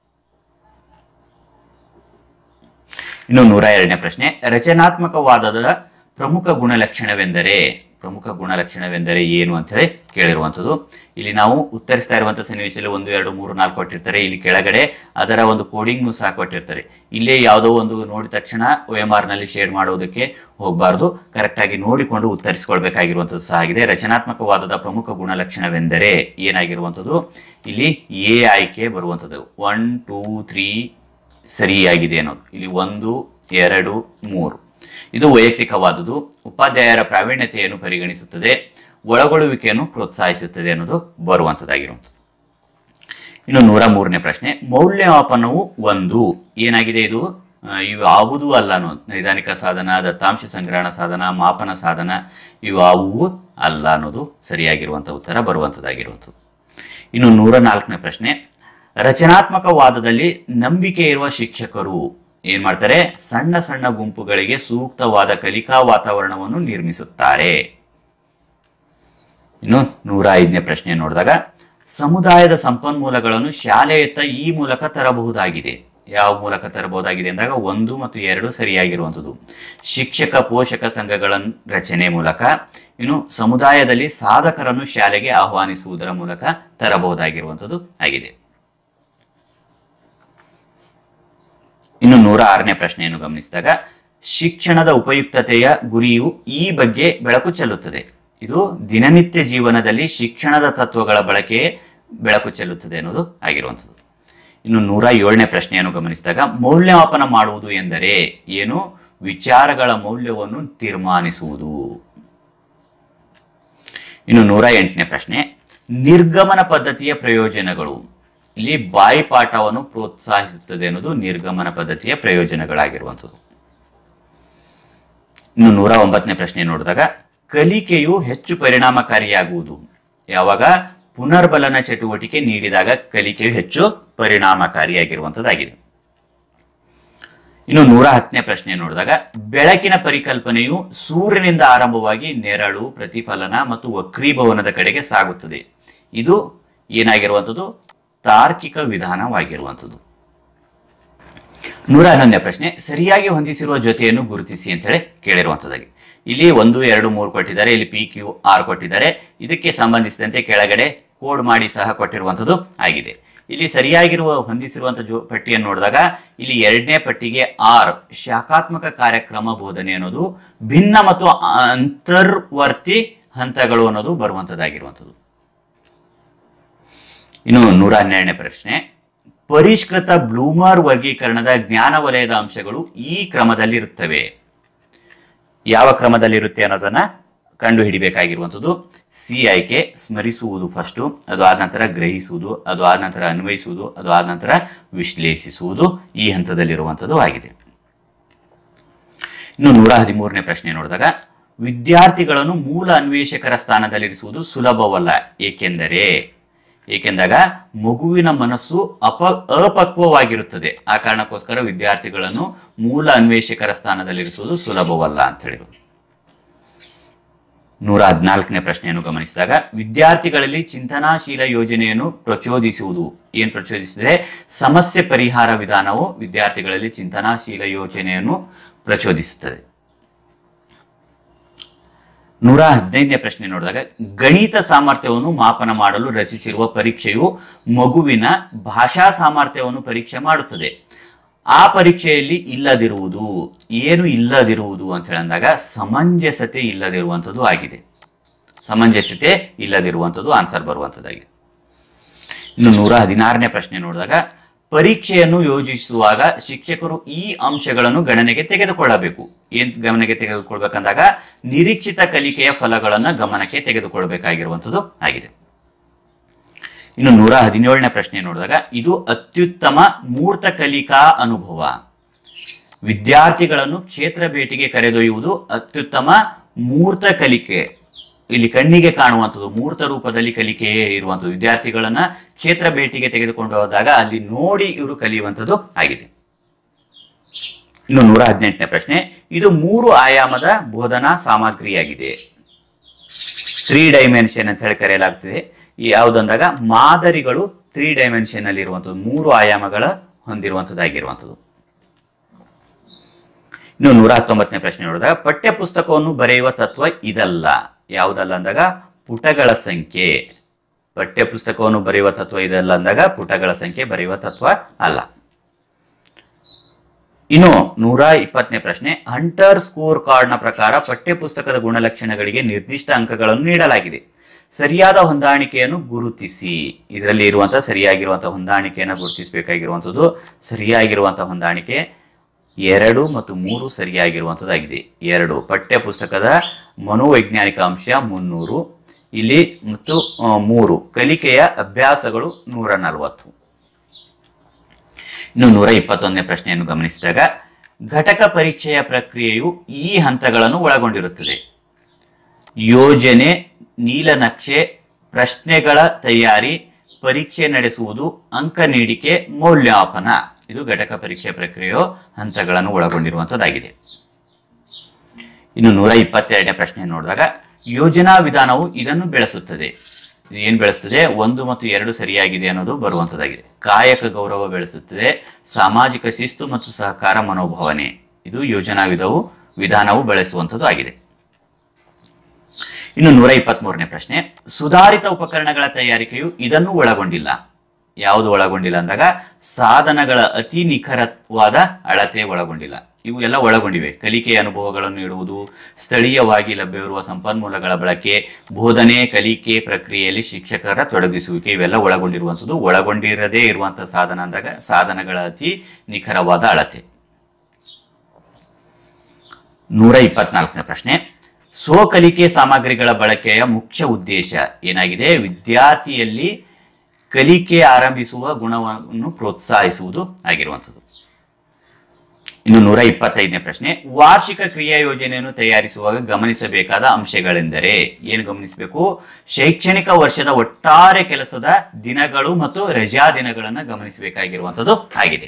ಇನ್ನು ನೂರ ಎರಡನೇ ಪ್ರಶ್ನೆ ರಚನಾತ್ಮಕವಾದದ ಪ್ರಮುಖ ಗುಣಲಕ್ಷಣವೆಂದರೆ ಪ್ರಮುಖ ಗುಣಲಕ್ಷಣವೆಂದರೆ ಏನು ಅಂತ ಹೇಳಿ ಕೇಳಿರುವಂಥದ್ದು ಇಲ್ಲಿ ನಾವು ಉತ್ತರಿಸ್ತಾ ಇರುವಂತಹ ಸನ್ನಿವೇಶದಲ್ಲಿ ಒಂದು ಎರಡು ಮೂರು ನಾಲ್ಕು ಕೊಟ್ಟಿರ್ತಾರೆ ಇಲ್ಲಿ ಕೆಳಗಡೆ ಅದರ ಒಂದು ಕೋಡಿಂಗ್ನು ಸಹ ಕೊಟ್ಟಿರ್ತಾರೆ ಇಲ್ಲೇ ಯಾವುದೋ ಒಂದು ನೋಡಿದ ತಕ್ಷಣ ಒ ಎಂ ಆರ್ ನಲ್ಲಿ ಶೇರ್ ಮಾಡೋದಕ್ಕೆ ಹೋಗಬಾರ್ದು ಕರೆಕ್ಟ್ ಆಗಿ ನೋಡಿಕೊಂಡು ಉತ್ತರಿಸಿಕೊಳ್ಬೇಕಾಗಿರುವಂಥದ್ದು ಸಹ ಆಗಿದೆ ರಚನಾತ್ಮಕವಾದದ ಪ್ರಮುಖ ಗುಣಲಕ್ಷಣವೆಂದರೆ ಏನಾಗಿರುವಂಥದ್ದು ಇಲ್ಲಿ ಎ ಆಯ್ಕೆ ಬರುವಂಥದ್ದು ಒನ್ ಟೂ ತ್ರೀ ಸರಿಯಾಗಿದೆ ಅನ್ನೋದು ಇಲ್ಲಿ ಒಂದು ಎರಡು ಮೂರು ಇದು ವೈಯಕ್ತಿಕವಾದುದು ಉಪಾಧ್ಯಾಯರ ಪ್ರಾವೀಣ್ಯತೆಯನ್ನು ಪರಿಗಣಿಸುತ್ತದೆ ಒಳಗೊಳ್ಳುವಿಕೆಯನ್ನು ಪ್ರೋತ್ಸಾಹಿಸುತ್ತದೆ ಅನ್ನೋದು ಬರುವಂಥದ್ದಾಗಿರುವಂಥದ್ದು ಇನ್ನು ನೂರ ಮೂರನೇ ಪ್ರಶ್ನೆ ಮೌಲ್ಯಮಾಪನವು ಒಂದು ಏನಾಗಿದೆ ಇದು ಆ, ಇವು ಯಾವುದೂ ಅಲ್ಲ ಅನ್ನೋದು ನೈದಾನಿಕ ಸಾಧನ ದತ್ತಾಂಶ ಸಂಗ್ರಹಣ ಸಾಧನ ಮಾಪನ ಸಾಧನ ಇವು ಯಾವುವು ಅಲ್ಲ ಅನ್ನೋದು ಸರಿಯಾಗಿರುವಂಥ ಉತ್ತರ ಬರುವಂಥದ್ದಾಗಿರುವಂಥದ್ದು ಇನ್ನು ನೂರ ನಾಲ್ಕನೇ ಪ್ರಶ್ನೆ ರಚನಾತ್ಮಕವಾದದಲ್ಲಿ ನಂಬಿಕೆ ಇರುವ ಶಿಕ್ಷಕರು ಏನ್ ಮಾಡ್ತಾರೆ ಸಣ್ಣ ಸಣ್ಣ ಗುಂಪುಗಳಿಗೆ ಸೂಕ್ತವಾದ ಕಲಿಕಾ ವಾತಾವರಣವನ್ನು ನಿರ್ಮಿಸುತ್ತಾರೆ ಇನ್ನು ನೂರ ಐದನೇ ಪ್ರಶ್ನೆ ನೋಡಿದಾಗ ಸಮುದಾಯದ ಸಂಪನ್ಮೂಲಗಳನ್ನು ಶಾಲೆಯತ್ತ ಈ ಮೂಲಕ ತರಬಹುದಾಗಿದೆ ಯಾವ ಮೂಲಕ ತರಬಹುದಾಗಿದೆ ಅಂದಾಗ ಒಂದು ಮತ್ತು ಎರಡು ಸರಿಯಾಗಿರುವಂಥದ್ದು ಶಿಕ್ಷಕ ಪೋಷಕ ಸಂಘಗಳ ರಚನೆ ಮೂಲಕ ಇನ್ನು ಸಮುದಾಯದಲ್ಲಿ ಸಾಧಕರನ್ನು ಶಾಲೆಗೆ ಆಹ್ವಾನಿಸುವುದರ ಮೂಲಕ ತರಬಹುದಾಗಿರುವಂಥದ್ದು ಆಗಿದೆ ಇನ್ನು ನೂರ ಆರನೇ ಪ್ರಶ್ನೆಯನ್ನು ಗಮನಿಸಿದಾಗ ಶಿಕ್ಷಣದ ಉಪಯುಕ್ತತೆಯ ಗುರಿಯು ಈ ಬಗ್ಗೆ ಬೆಳಕು ಚೆಲ್ಲುತ್ತದೆ ಇದು ದಿನನಿತ್ಯ ಜೀವನದಲ್ಲಿ ಶಿಕ್ಷಣದ ತತ್ವಗಳ ಬಳಕೆಯೇ ಬೆಳಕು ಚೆಲ್ಲುತ್ತದೆ ಅನ್ನೋದು ಆಗಿರುವಂಥದ್ದು ಇನ್ನು ನೂರ ಏಳನೇ ಪ್ರಶ್ನೆಯನ್ನು ಗಮನಿಸಿದಾಗ ಮೌಲ್ಯಮಾಪನ ಮಾಡುವುದು ಎಂದರೆ ಏನು ವಿಚಾರಗಳ ಮೌಲ್ಯವನ್ನು ತೀರ್ಮಾನಿಸುವುದು ಇನ್ನು ನೂರ ಎಂಟನೇ ಪ್ರಶ್ನೆ ನಿರ್ಗಮನ ಪದ್ಧತಿಯ ಪ್ರಯೋಜನಗಳು ಇಲ್ಲಿ ಬಾಯಿಪಾಠವನ್ನು ಪ್ರೋತ್ಸಾಹಿಸುತ್ತದೆ ಅನ್ನೋದು ನಿರ್ಗಮನ ಪದ್ಧತಿಯ ಪ್ರಯೋಜನಗಳಾಗಿರುವಂಥದ್ದು ಇನ್ನು ನೂರ ಒಂಬತ್ತನೇ ಪ್ರಶ್ನೆ ನೋಡಿದಾಗ ಕಲಿಕೆಯು ಹೆಚ್ಚು ಪರಿಣಾಮಕಾರಿಯಾಗುವುದು ಯಾವಾಗ ಪುನರ್ಬಲನ ಚಟುವಟಿಕೆ ನೀಡಿದಾಗ ಕಲಿಕೆಯು ಹೆಚ್ಚು ಪರಿಣಾಮಕಾರಿಯಾಗಿರುವಂಥದ್ದಾಗಿದೆ ಇನ್ನು ನೂರ ಹತ್ತನೇ ಪ್ರಶ್ನೆ ನೋಡಿದಾಗ ಬೆಳಕಿನ ಪರಿಕಲ್ಪನೆಯು ಸೂರ್ಯನಿಂದ ಆರಂಭವಾಗಿ ನೆರಳು ಪ್ರತಿಫಲನ ಮತ್ತು ವಕ್ರೀಭವನದ ಕಡೆಗೆ ಸಾಗುತ್ತದೆ ಇದು ಏನಾಗಿರುವಂಥದ್ದು ತಾರ್ಕಿಕ ವಿಧಾನವಾಗಿರುವಂಥದ್ದು ನೂರ ಹನ್ನೊಂದನೇ ಪ್ರಶ್ನೆ ಸರಿಯಾಗಿ ಹೊಂದಿಸಿರುವ ಜೊತೆಯನ್ನು ಗುರುತಿಸಿ ಅಂತೇಳಿ ಕೇಳಿರುವಂಥದ್ದಾಗಿ ಇಲ್ಲಿ ಒಂದು ಎರಡು ಮೂರು ಕೊಟ್ಟಿದ್ದಾರೆ ಇಲ್ಲಿ ಪಿ ಕ್ಯೂ ಆರ್ ಕೊಟ್ಟಿದ್ದಾರೆ ಇದಕ್ಕೆ ಸಂಬಂಧಿಸಿದಂತೆ ಕೆಳಗಡೆ ಕೋಡ್ ಮಾಡಿ ಸಹ ಕೊಟ್ಟಿರುವಂಥದ್ದು ಆಗಿದೆ ಇಲ್ಲಿ ಸರಿಯಾಗಿರುವ ಹೊಂದಿಸಿರುವಂಥ ಜೋ ಪಟ್ಟಿಯನ್ನು ನೋಡಿದಾಗ ಇಲ್ಲಿ ಎರಡನೇ ಪಟ್ಟಿಗೆ ಆರ್ ಶಾಖಾತ್ಮಕ ಕಾರ್ಯಕ್ರಮ ಬೋಧನೆ ಅನ್ನೋದು ಭಿನ್ನ ಮತ್ತು ಅಂತರ್ವರ್ತಿ ಹಂತಗಳು ಅನ್ನೋದು ಬರುವಂಥದ್ದಾಗಿರುವಂಥದ್ದು ಇನ್ನು ನೂರ ಹನ್ನೆರಡನೇ ಪ್ರಶ್ನೆ ಪರಿಷ್ಕೃತ ಬ್ಲೂಮರ್ ವರ್ಗೀಕರಣದ ಜ್ಞಾನ ವಲಯದ ಅಂಶಗಳು ಈ ಕ್ರಮದಲ್ಲಿರುತ್ತವೆ ಯಾವ ಕ್ರಮದಲ್ಲಿರುತ್ತೆ ಅನ್ನೋದನ್ನ ಕಂಡು ಹಿಡಿಬೇಕಾಗಿರುವಂಥದ್ದು ಸಿ ಆಯ್ಕೆ ಸ್ಮರಿಸುವುದು ಫಸ್ಟು ಅದು ಆದ ನಂತರ ಗ್ರಹಿಸುವುದು ಅದು ಆದ ನಂತರ ಅನ್ವಯಿಸುವುದು ಅದು ಆದ ನಂತರ ವಿಶ್ಲೇಷಿಸುವುದು ಈ ಹಂತದಲ್ಲಿರುವಂಥದ್ದು ಆಗಿದೆ ಇನ್ನು ನೂರ ಹದಿಮೂರನೇ ಪ್ರಶ್ನೆ ನೋಡಿದಾಗ ವಿದ್ಯಾರ್ಥಿಗಳನ್ನು ಮೂಲ ಅನ್ವೇಷಕರ ಸ್ಥಾನದಲ್ಲಿರಿಸುವುದು ಸುಲಭವಲ್ಲ ಏಕೆಂದರೆ ಏಕೆಂದಾಗ ಮಗುವಿನ ಮನಸ್ಸು ಅಪ ಅಪಕ್ವವಾಗಿರುತ್ತದೆ ಆ ಕಾರಣಕ್ಕೋಸ್ಕರ ವಿದ್ಯಾರ್ಥಿಗಳನ್ನು ಮೂಲ ಅನ್ವೇಷಕರ ಸ್ಥಾನದಲ್ಲಿರಿಸುವುದು ಸುಲಭವಲ್ಲ ಅಂತ ಹೇಳಿದ್ರು ನೂರ ಹದಿನಾಲ್ಕನೇ ಪ್ರಶ್ನೆಯನ್ನು ಗಮನಿಸಿದಾಗ ವಿದ್ಯಾರ್ಥಿಗಳಲ್ಲಿ ಚಿಂತನಾಶೀಲ ಯೋಜನೆಯನ್ನು ಪ್ರಚೋದಿಸುವುದು ಏನ್ ಪ್ರಚೋದಿಸಿದರೆ ಸಮಸ್ಯೆ ಪರಿಹಾರ ವಿಧಾನವು ವಿದ್ಯಾರ್ಥಿಗಳಲ್ಲಿ ಚಿಂತನಾಶೀಲ ಯೋಜನೆಯನ್ನು ಪ್ರಚೋದಿಸುತ್ತದೆ ನೂರ ಹದಿನೈದನೇ ಪ್ರಶ್ನೆ ನೋಡಿದಾಗ ಗಣಿತ ಸಾಮರ್ಥ್ಯವನ್ನು ಮಾಪನ ಮಾಡಲು ರಚಿಸಿರುವ ಪರೀಕ್ಷೆಯು ಮಗುವಿನ ಭಾಷಾ ಸಾಮರ್ಥ್ಯವನ್ನು ಪರೀಕ್ಷೆ ಮಾಡುತ್ತದೆ ಆ ಪರೀಕ್ಷೆಯಲ್ಲಿ ಇಲ್ಲದಿರುವುದು ಏನು ಇಲ್ಲದಿರುವುದು ಅಂತ ಹೇಳಂದಾಗ ಸಮಂಜಸತೆ ಇಲ್ಲದಿರುವಂಥದ್ದು ಆಗಿದೆ ಸಮಂಜಸತೆ ಇಲ್ಲದಿರುವಂಥದ್ದು ಆನ್ಸರ್ ಬರುವಂಥದ್ದಾಗಿದೆ ಇನ್ನು ನೂರ ಹದಿನಾರನೇ ಪ್ರಶ್ನೆ ನೋಡಿದಾಗ ಪರೀಕ್ಷೆಯನ್ನು ಯೋಜಿಸುವಾಗ ಶಿಕ್ಷಕರು ಈ ಅಂಶಗಳನ್ನು ಗಣನೆಗೆ ತೆಗೆದುಕೊಳ್ಳಬೇಕು ಏನ್ ಗಮನಕ್ಕೆ ತೆಗೆದುಕೊಳ್ಬೇಕಂದಾಗ ನಿರೀಕ್ಷಿತ ಕಲಿಕೆಯ ಫಲಗಳನ್ನು ಗಮನಕ್ಕೆ ತೆಗೆದುಕೊಳ್ಬೇಕಾಗಿರುವಂಥದ್ದು ಆಗಿದೆ ಇನ್ನು ನೂರ ಹದಿನೇಳನೇ ಪ್ರಶ್ನೆ ನೋಡಿದಾಗ ಇದು ಅತ್ಯುತ್ತಮ ಮೂರ್ತ ಕಲಿಕಾ ಅನುಭವ ವಿದ್ಯಾರ್ಥಿಗಳನ್ನು ಕ್ಷೇತ್ರ ಭೇಟಿಗೆ ಕರೆದೊಯ್ಯುವುದು ಅತ್ಯುತ್ತಮ ಮೂರ್ತ ಕಲಿಕೆ ಇಲ್ಲಿ ಕಣ್ಣಿಗೆ ಕಾಣುವಂಥದ್ದು ಮೂರ್ತ ರೂಪದಲ್ಲಿ ಕಲಿಕೆಯೇ ಇರುವಂಥದ್ದು ವಿದ್ಯಾರ್ಥಿಗಳನ್ನ ಕ್ಷೇತ್ರ ಭೇಟಿಗೆ ತೆಗೆದುಕೊಂಡು ಹೋದಾಗ ಅಲ್ಲಿ ನೋಡಿ ಇವರು ಕಲಿಯುವಂಥದ್ದು ಆಗಿದೆ ಇನ್ನು ನೂರ ಹದಿನೆಂಟನೇ ಪ್ರಶ್ನೆ ಇದು ಮೂರು ಆಯಾಮದ ಬೋಧನಾ ಸಾಮಗ್ರಿಯಾಗಿದೆ ತ್ರೀ ಡೈಮೆನ್ಷನ್ ಅಂತ ಹೇಳಿ ಕರೆಯಲಾಗ್ತದೆ ಈ ಯಾವುದಂದಾಗ ಮಾದರಿಗಳು ತ್ರೀ ಡೈಮೆನ್ಷನ್ ಅಲ್ಲಿ ಇರುವಂಥದ್ದು ಮೂರು ಆಯಾಮಗಳ ಹೊಂದಿರುವಂಥದ್ದಾಗಿರುವಂಥದ್ದು ಇನ್ನು ನೂರ ಹತ್ತೊಂಬತ್ತನೇ ಪ್ರಶ್ನೆ ನೋಡಿದಾಗ ಪಠ್ಯ ಪುಸ್ತಕವನ್ನು ಬರೆಯುವ ತತ್ವ ಇದಲ್ಲ ಯಾವುದಲ್ಲ ಅಂದಾಗ ಪುಟಗಳ ಸಂಖ್ಯೆ ಪಠ್ಯ ಪುಸ್ತಕವನ್ನು ಬರೆಯುವ ತತ್ವ ಇದಲ್ಲ ಅಂದಾಗ ಪುಟಗಳ ಸಂಖ್ಯೆ ಬರೆಯುವ ತತ್ವ ಅಲ್ಲ ಇನ್ನು ನೂರ ಇಪ್ಪತ್ತನೇ ಪ್ರಶ್ನೆ ಹಂಟರ್ ಸ್ಕೋರ್ ಕಾರ್ಡ್ನ ಪ್ರಕಾರ ಪಠ್ಯ ಪುಸ್ತಕದ ಗುಣಲಕ್ಷಣಗಳಿಗೆ ನಿರ್ದಿಷ್ಟ ಅಂಕಗಳನ್ನು ನೀಡಲಾಗಿದೆ ಸರಿಯಾದ ಹೊಂದಾಣಿಕೆಯನ್ನು ಗುರುತಿಸಿ ಇದರಲ್ಲಿ ಇರುವಂತಹ ಸರಿಯಾಗಿರುವಂತಹ ಹೊಂದಾಣಿಕೆಯನ್ನು ಗುರುತಿಸಬೇಕಾಗಿರುವಂಥದ್ದು ಸರಿಯಾಗಿರುವಂತಹ ಹೊಂದಾಣಿಕೆ ಎರಡು ಮತ್ತು ಮೂರು ಸರಿಯಾಗಿರುವಂಥದ್ದಾಗಿದೆ ಎರಡು ಪಠ್ಯ ಪುಸ್ತಕದ ಮನೋವೈಜ್ಞಾನಿಕ ಅಂಶ ಮುನ್ನೂರು ಇಲ್ಲಿ ಮತ್ತು ಆ, ಮೂರು ಕಲಿಕೆಯ ಅಭ್ಯಾಸಗಳು ನೂರ ನಲವತ್ತು ಇನ್ನು ನೂರ ಇಪ್ಪತ್ತೊಂದನೇ ಪ್ರಶ್ನೆಯನ್ನು ಗಮನಿಸಿದಾಗ ಘಟಕ ಪರೀಕ್ಷೆಯ ಪ್ರಕ್ರಿಯೆಯು ಈ ಹಂತಗಳನ್ನು ಒಳಗೊಂಡಿರುತ್ತದೆ ಯೋಜನೆ ನೀಲನಕ್ಷೆ ಪ್ರಶ್ನೆಗಳ ತಯಾರಿ ಪರೀಕ್ಷೆ ನಡೆಸುವುದು ಅಂಕ ನೀಡಿಕೆ ಮೌಲ್ಯಮಾಪನ ಇದು ಘಟಕ ಪರೀಕ್ಷೆ ಪ್ರಕ್ರಿಯೆಯು ಹಂತಗಳನ್ನು ಒಳಗೊಂಡಿರುವಂತದ್ದಾಗಿದೆ ಇನ್ನು ನೂರ ಇಪ್ಪತ್ತೆರಡನೇ ಪ್ರಶ್ನೆ ನೋಡಿದಾಗ ಯೋಜನಾ ವಿಧಾನವು ಇದನ್ನು ಬೆಳೆಸುತ್ತದೆ ಇದು ಏನು ಬೆಳೆಸ್ತದೆ ಒಂದು ಮತ್ತು ಎರಡು ಸರಿಯಾಗಿದೆ ಅನ್ನೋದು ಬರುವಂತದ್ದಾಗಿದೆ ಕಾಯಕ ಗೌರವ ಬೆಳೆಸುತ್ತದೆ ಸಾಮಾಜಿಕ ಶಿಸ್ತು ಮತ್ತು ಸಹಕಾರ ಮನೋಭಾವನೆ ಇದು ಯೋಜನಾ ವಿಧವು ವಿಧಾನವು ಬೆಳೆಸುವಂಥದ್ದು ಆಗಿದೆ ಇನ್ನು ನೂರ ಇಪ್ಪತ್ಮೂರನೇ ಪ್ರಶ್ನೆ ಸುಧಾರಿತ ಉಪಕರಣಗಳ ತಯಾರಿಕೆಯು ಇದನ್ನು ಒಳಗೊಂಡಿಲ್ಲ ಯಾವುದು ಒಳಗೊಂಡಿಲ್ಲ ಅಂದಾಗ ಸಾಧನಗಳ ಅತಿ ನಿಖರವಾದ ಅಳತೆ ಒಳಗೊಂಡಿಲ್ಲ ಇವು ಎಲ್ಲ ಒಳಗೊಂಡಿವೆ ಕಲಿಕೆಯ ಅನುಭವಗಳನ್ನು ನೀಡುವುದು ಸ್ಥಳೀಯವಾಗಿ ಲಭ್ಯವಿರುವ ಸಂಪನ್ಮೂಲಗಳ ಬಳಕೆ ಬೋಧನೆ ಕಲಿಕೆ ಪ್ರಕ್ರಿಯೆಯಲ್ಲಿ ಶಿಕ್ಷಕರ ತೊಡಗಿಸುವಿಕೆ ಇವೆಲ್ಲ ಒಳಗೊಂಡಿರುವಂಥದ್ದು ಒಳಗೊಂಡಿರದೇ ಇರುವಂತಹ ಸಾಧನ ಅಂದಾಗ ಸಾಧನಗಳ ಅತಿ ನಿಖರವಾದ ಅಳತೆ ನೂರ ಇಪ್ಪತ್ನಾಲ್ಕನೇ ಪ್ರಶ್ನೆ ಸ್ವಕಲಿಕೆ ಸಾಮಗ್ರಿಗಳ ಬಳಕೆಯ ಮುಖ್ಯ ಉದ್ದೇಶ ಏನಾಗಿದೆ ವಿದ್ಯಾರ್ಥಿಯಲ್ಲಿ ಕಲಿಕೆ ಆರಂಭಿಸುವ ಗುಣವನ್ನು ಪ್ರೋತ್ಸಾಹಿಸುವುದು ಆಗಿರುವಂಥದ್ದು ಇನ್ನು ನೂರ ಇಪ್ಪತ್ತೈದನೇ ಪ್ರಶ್ನೆ ವಾರ್ಷಿಕ ಕ್ರಿಯಾ ಯೋಜನೆಯನ್ನು ತಯಾರಿಸುವಾಗ ಗಮನಿಸಬೇಕಾದ ಅಂಶಗಳೆಂದರೆ ಏನು ಗಮನಿಸಬೇಕು ಶೈಕ್ಷಣಿಕ ವರ್ಷದ ಒಟ್ಟಾರೆ ಕೆಲಸದ ದಿನಗಳು ಮತ್ತು ರಜಾ ದಿನಗಳನ್ನು ಗಮನಿಸಬೇಕಾಗಿರುವಂಥದ್ದು ಆಗಿದೆ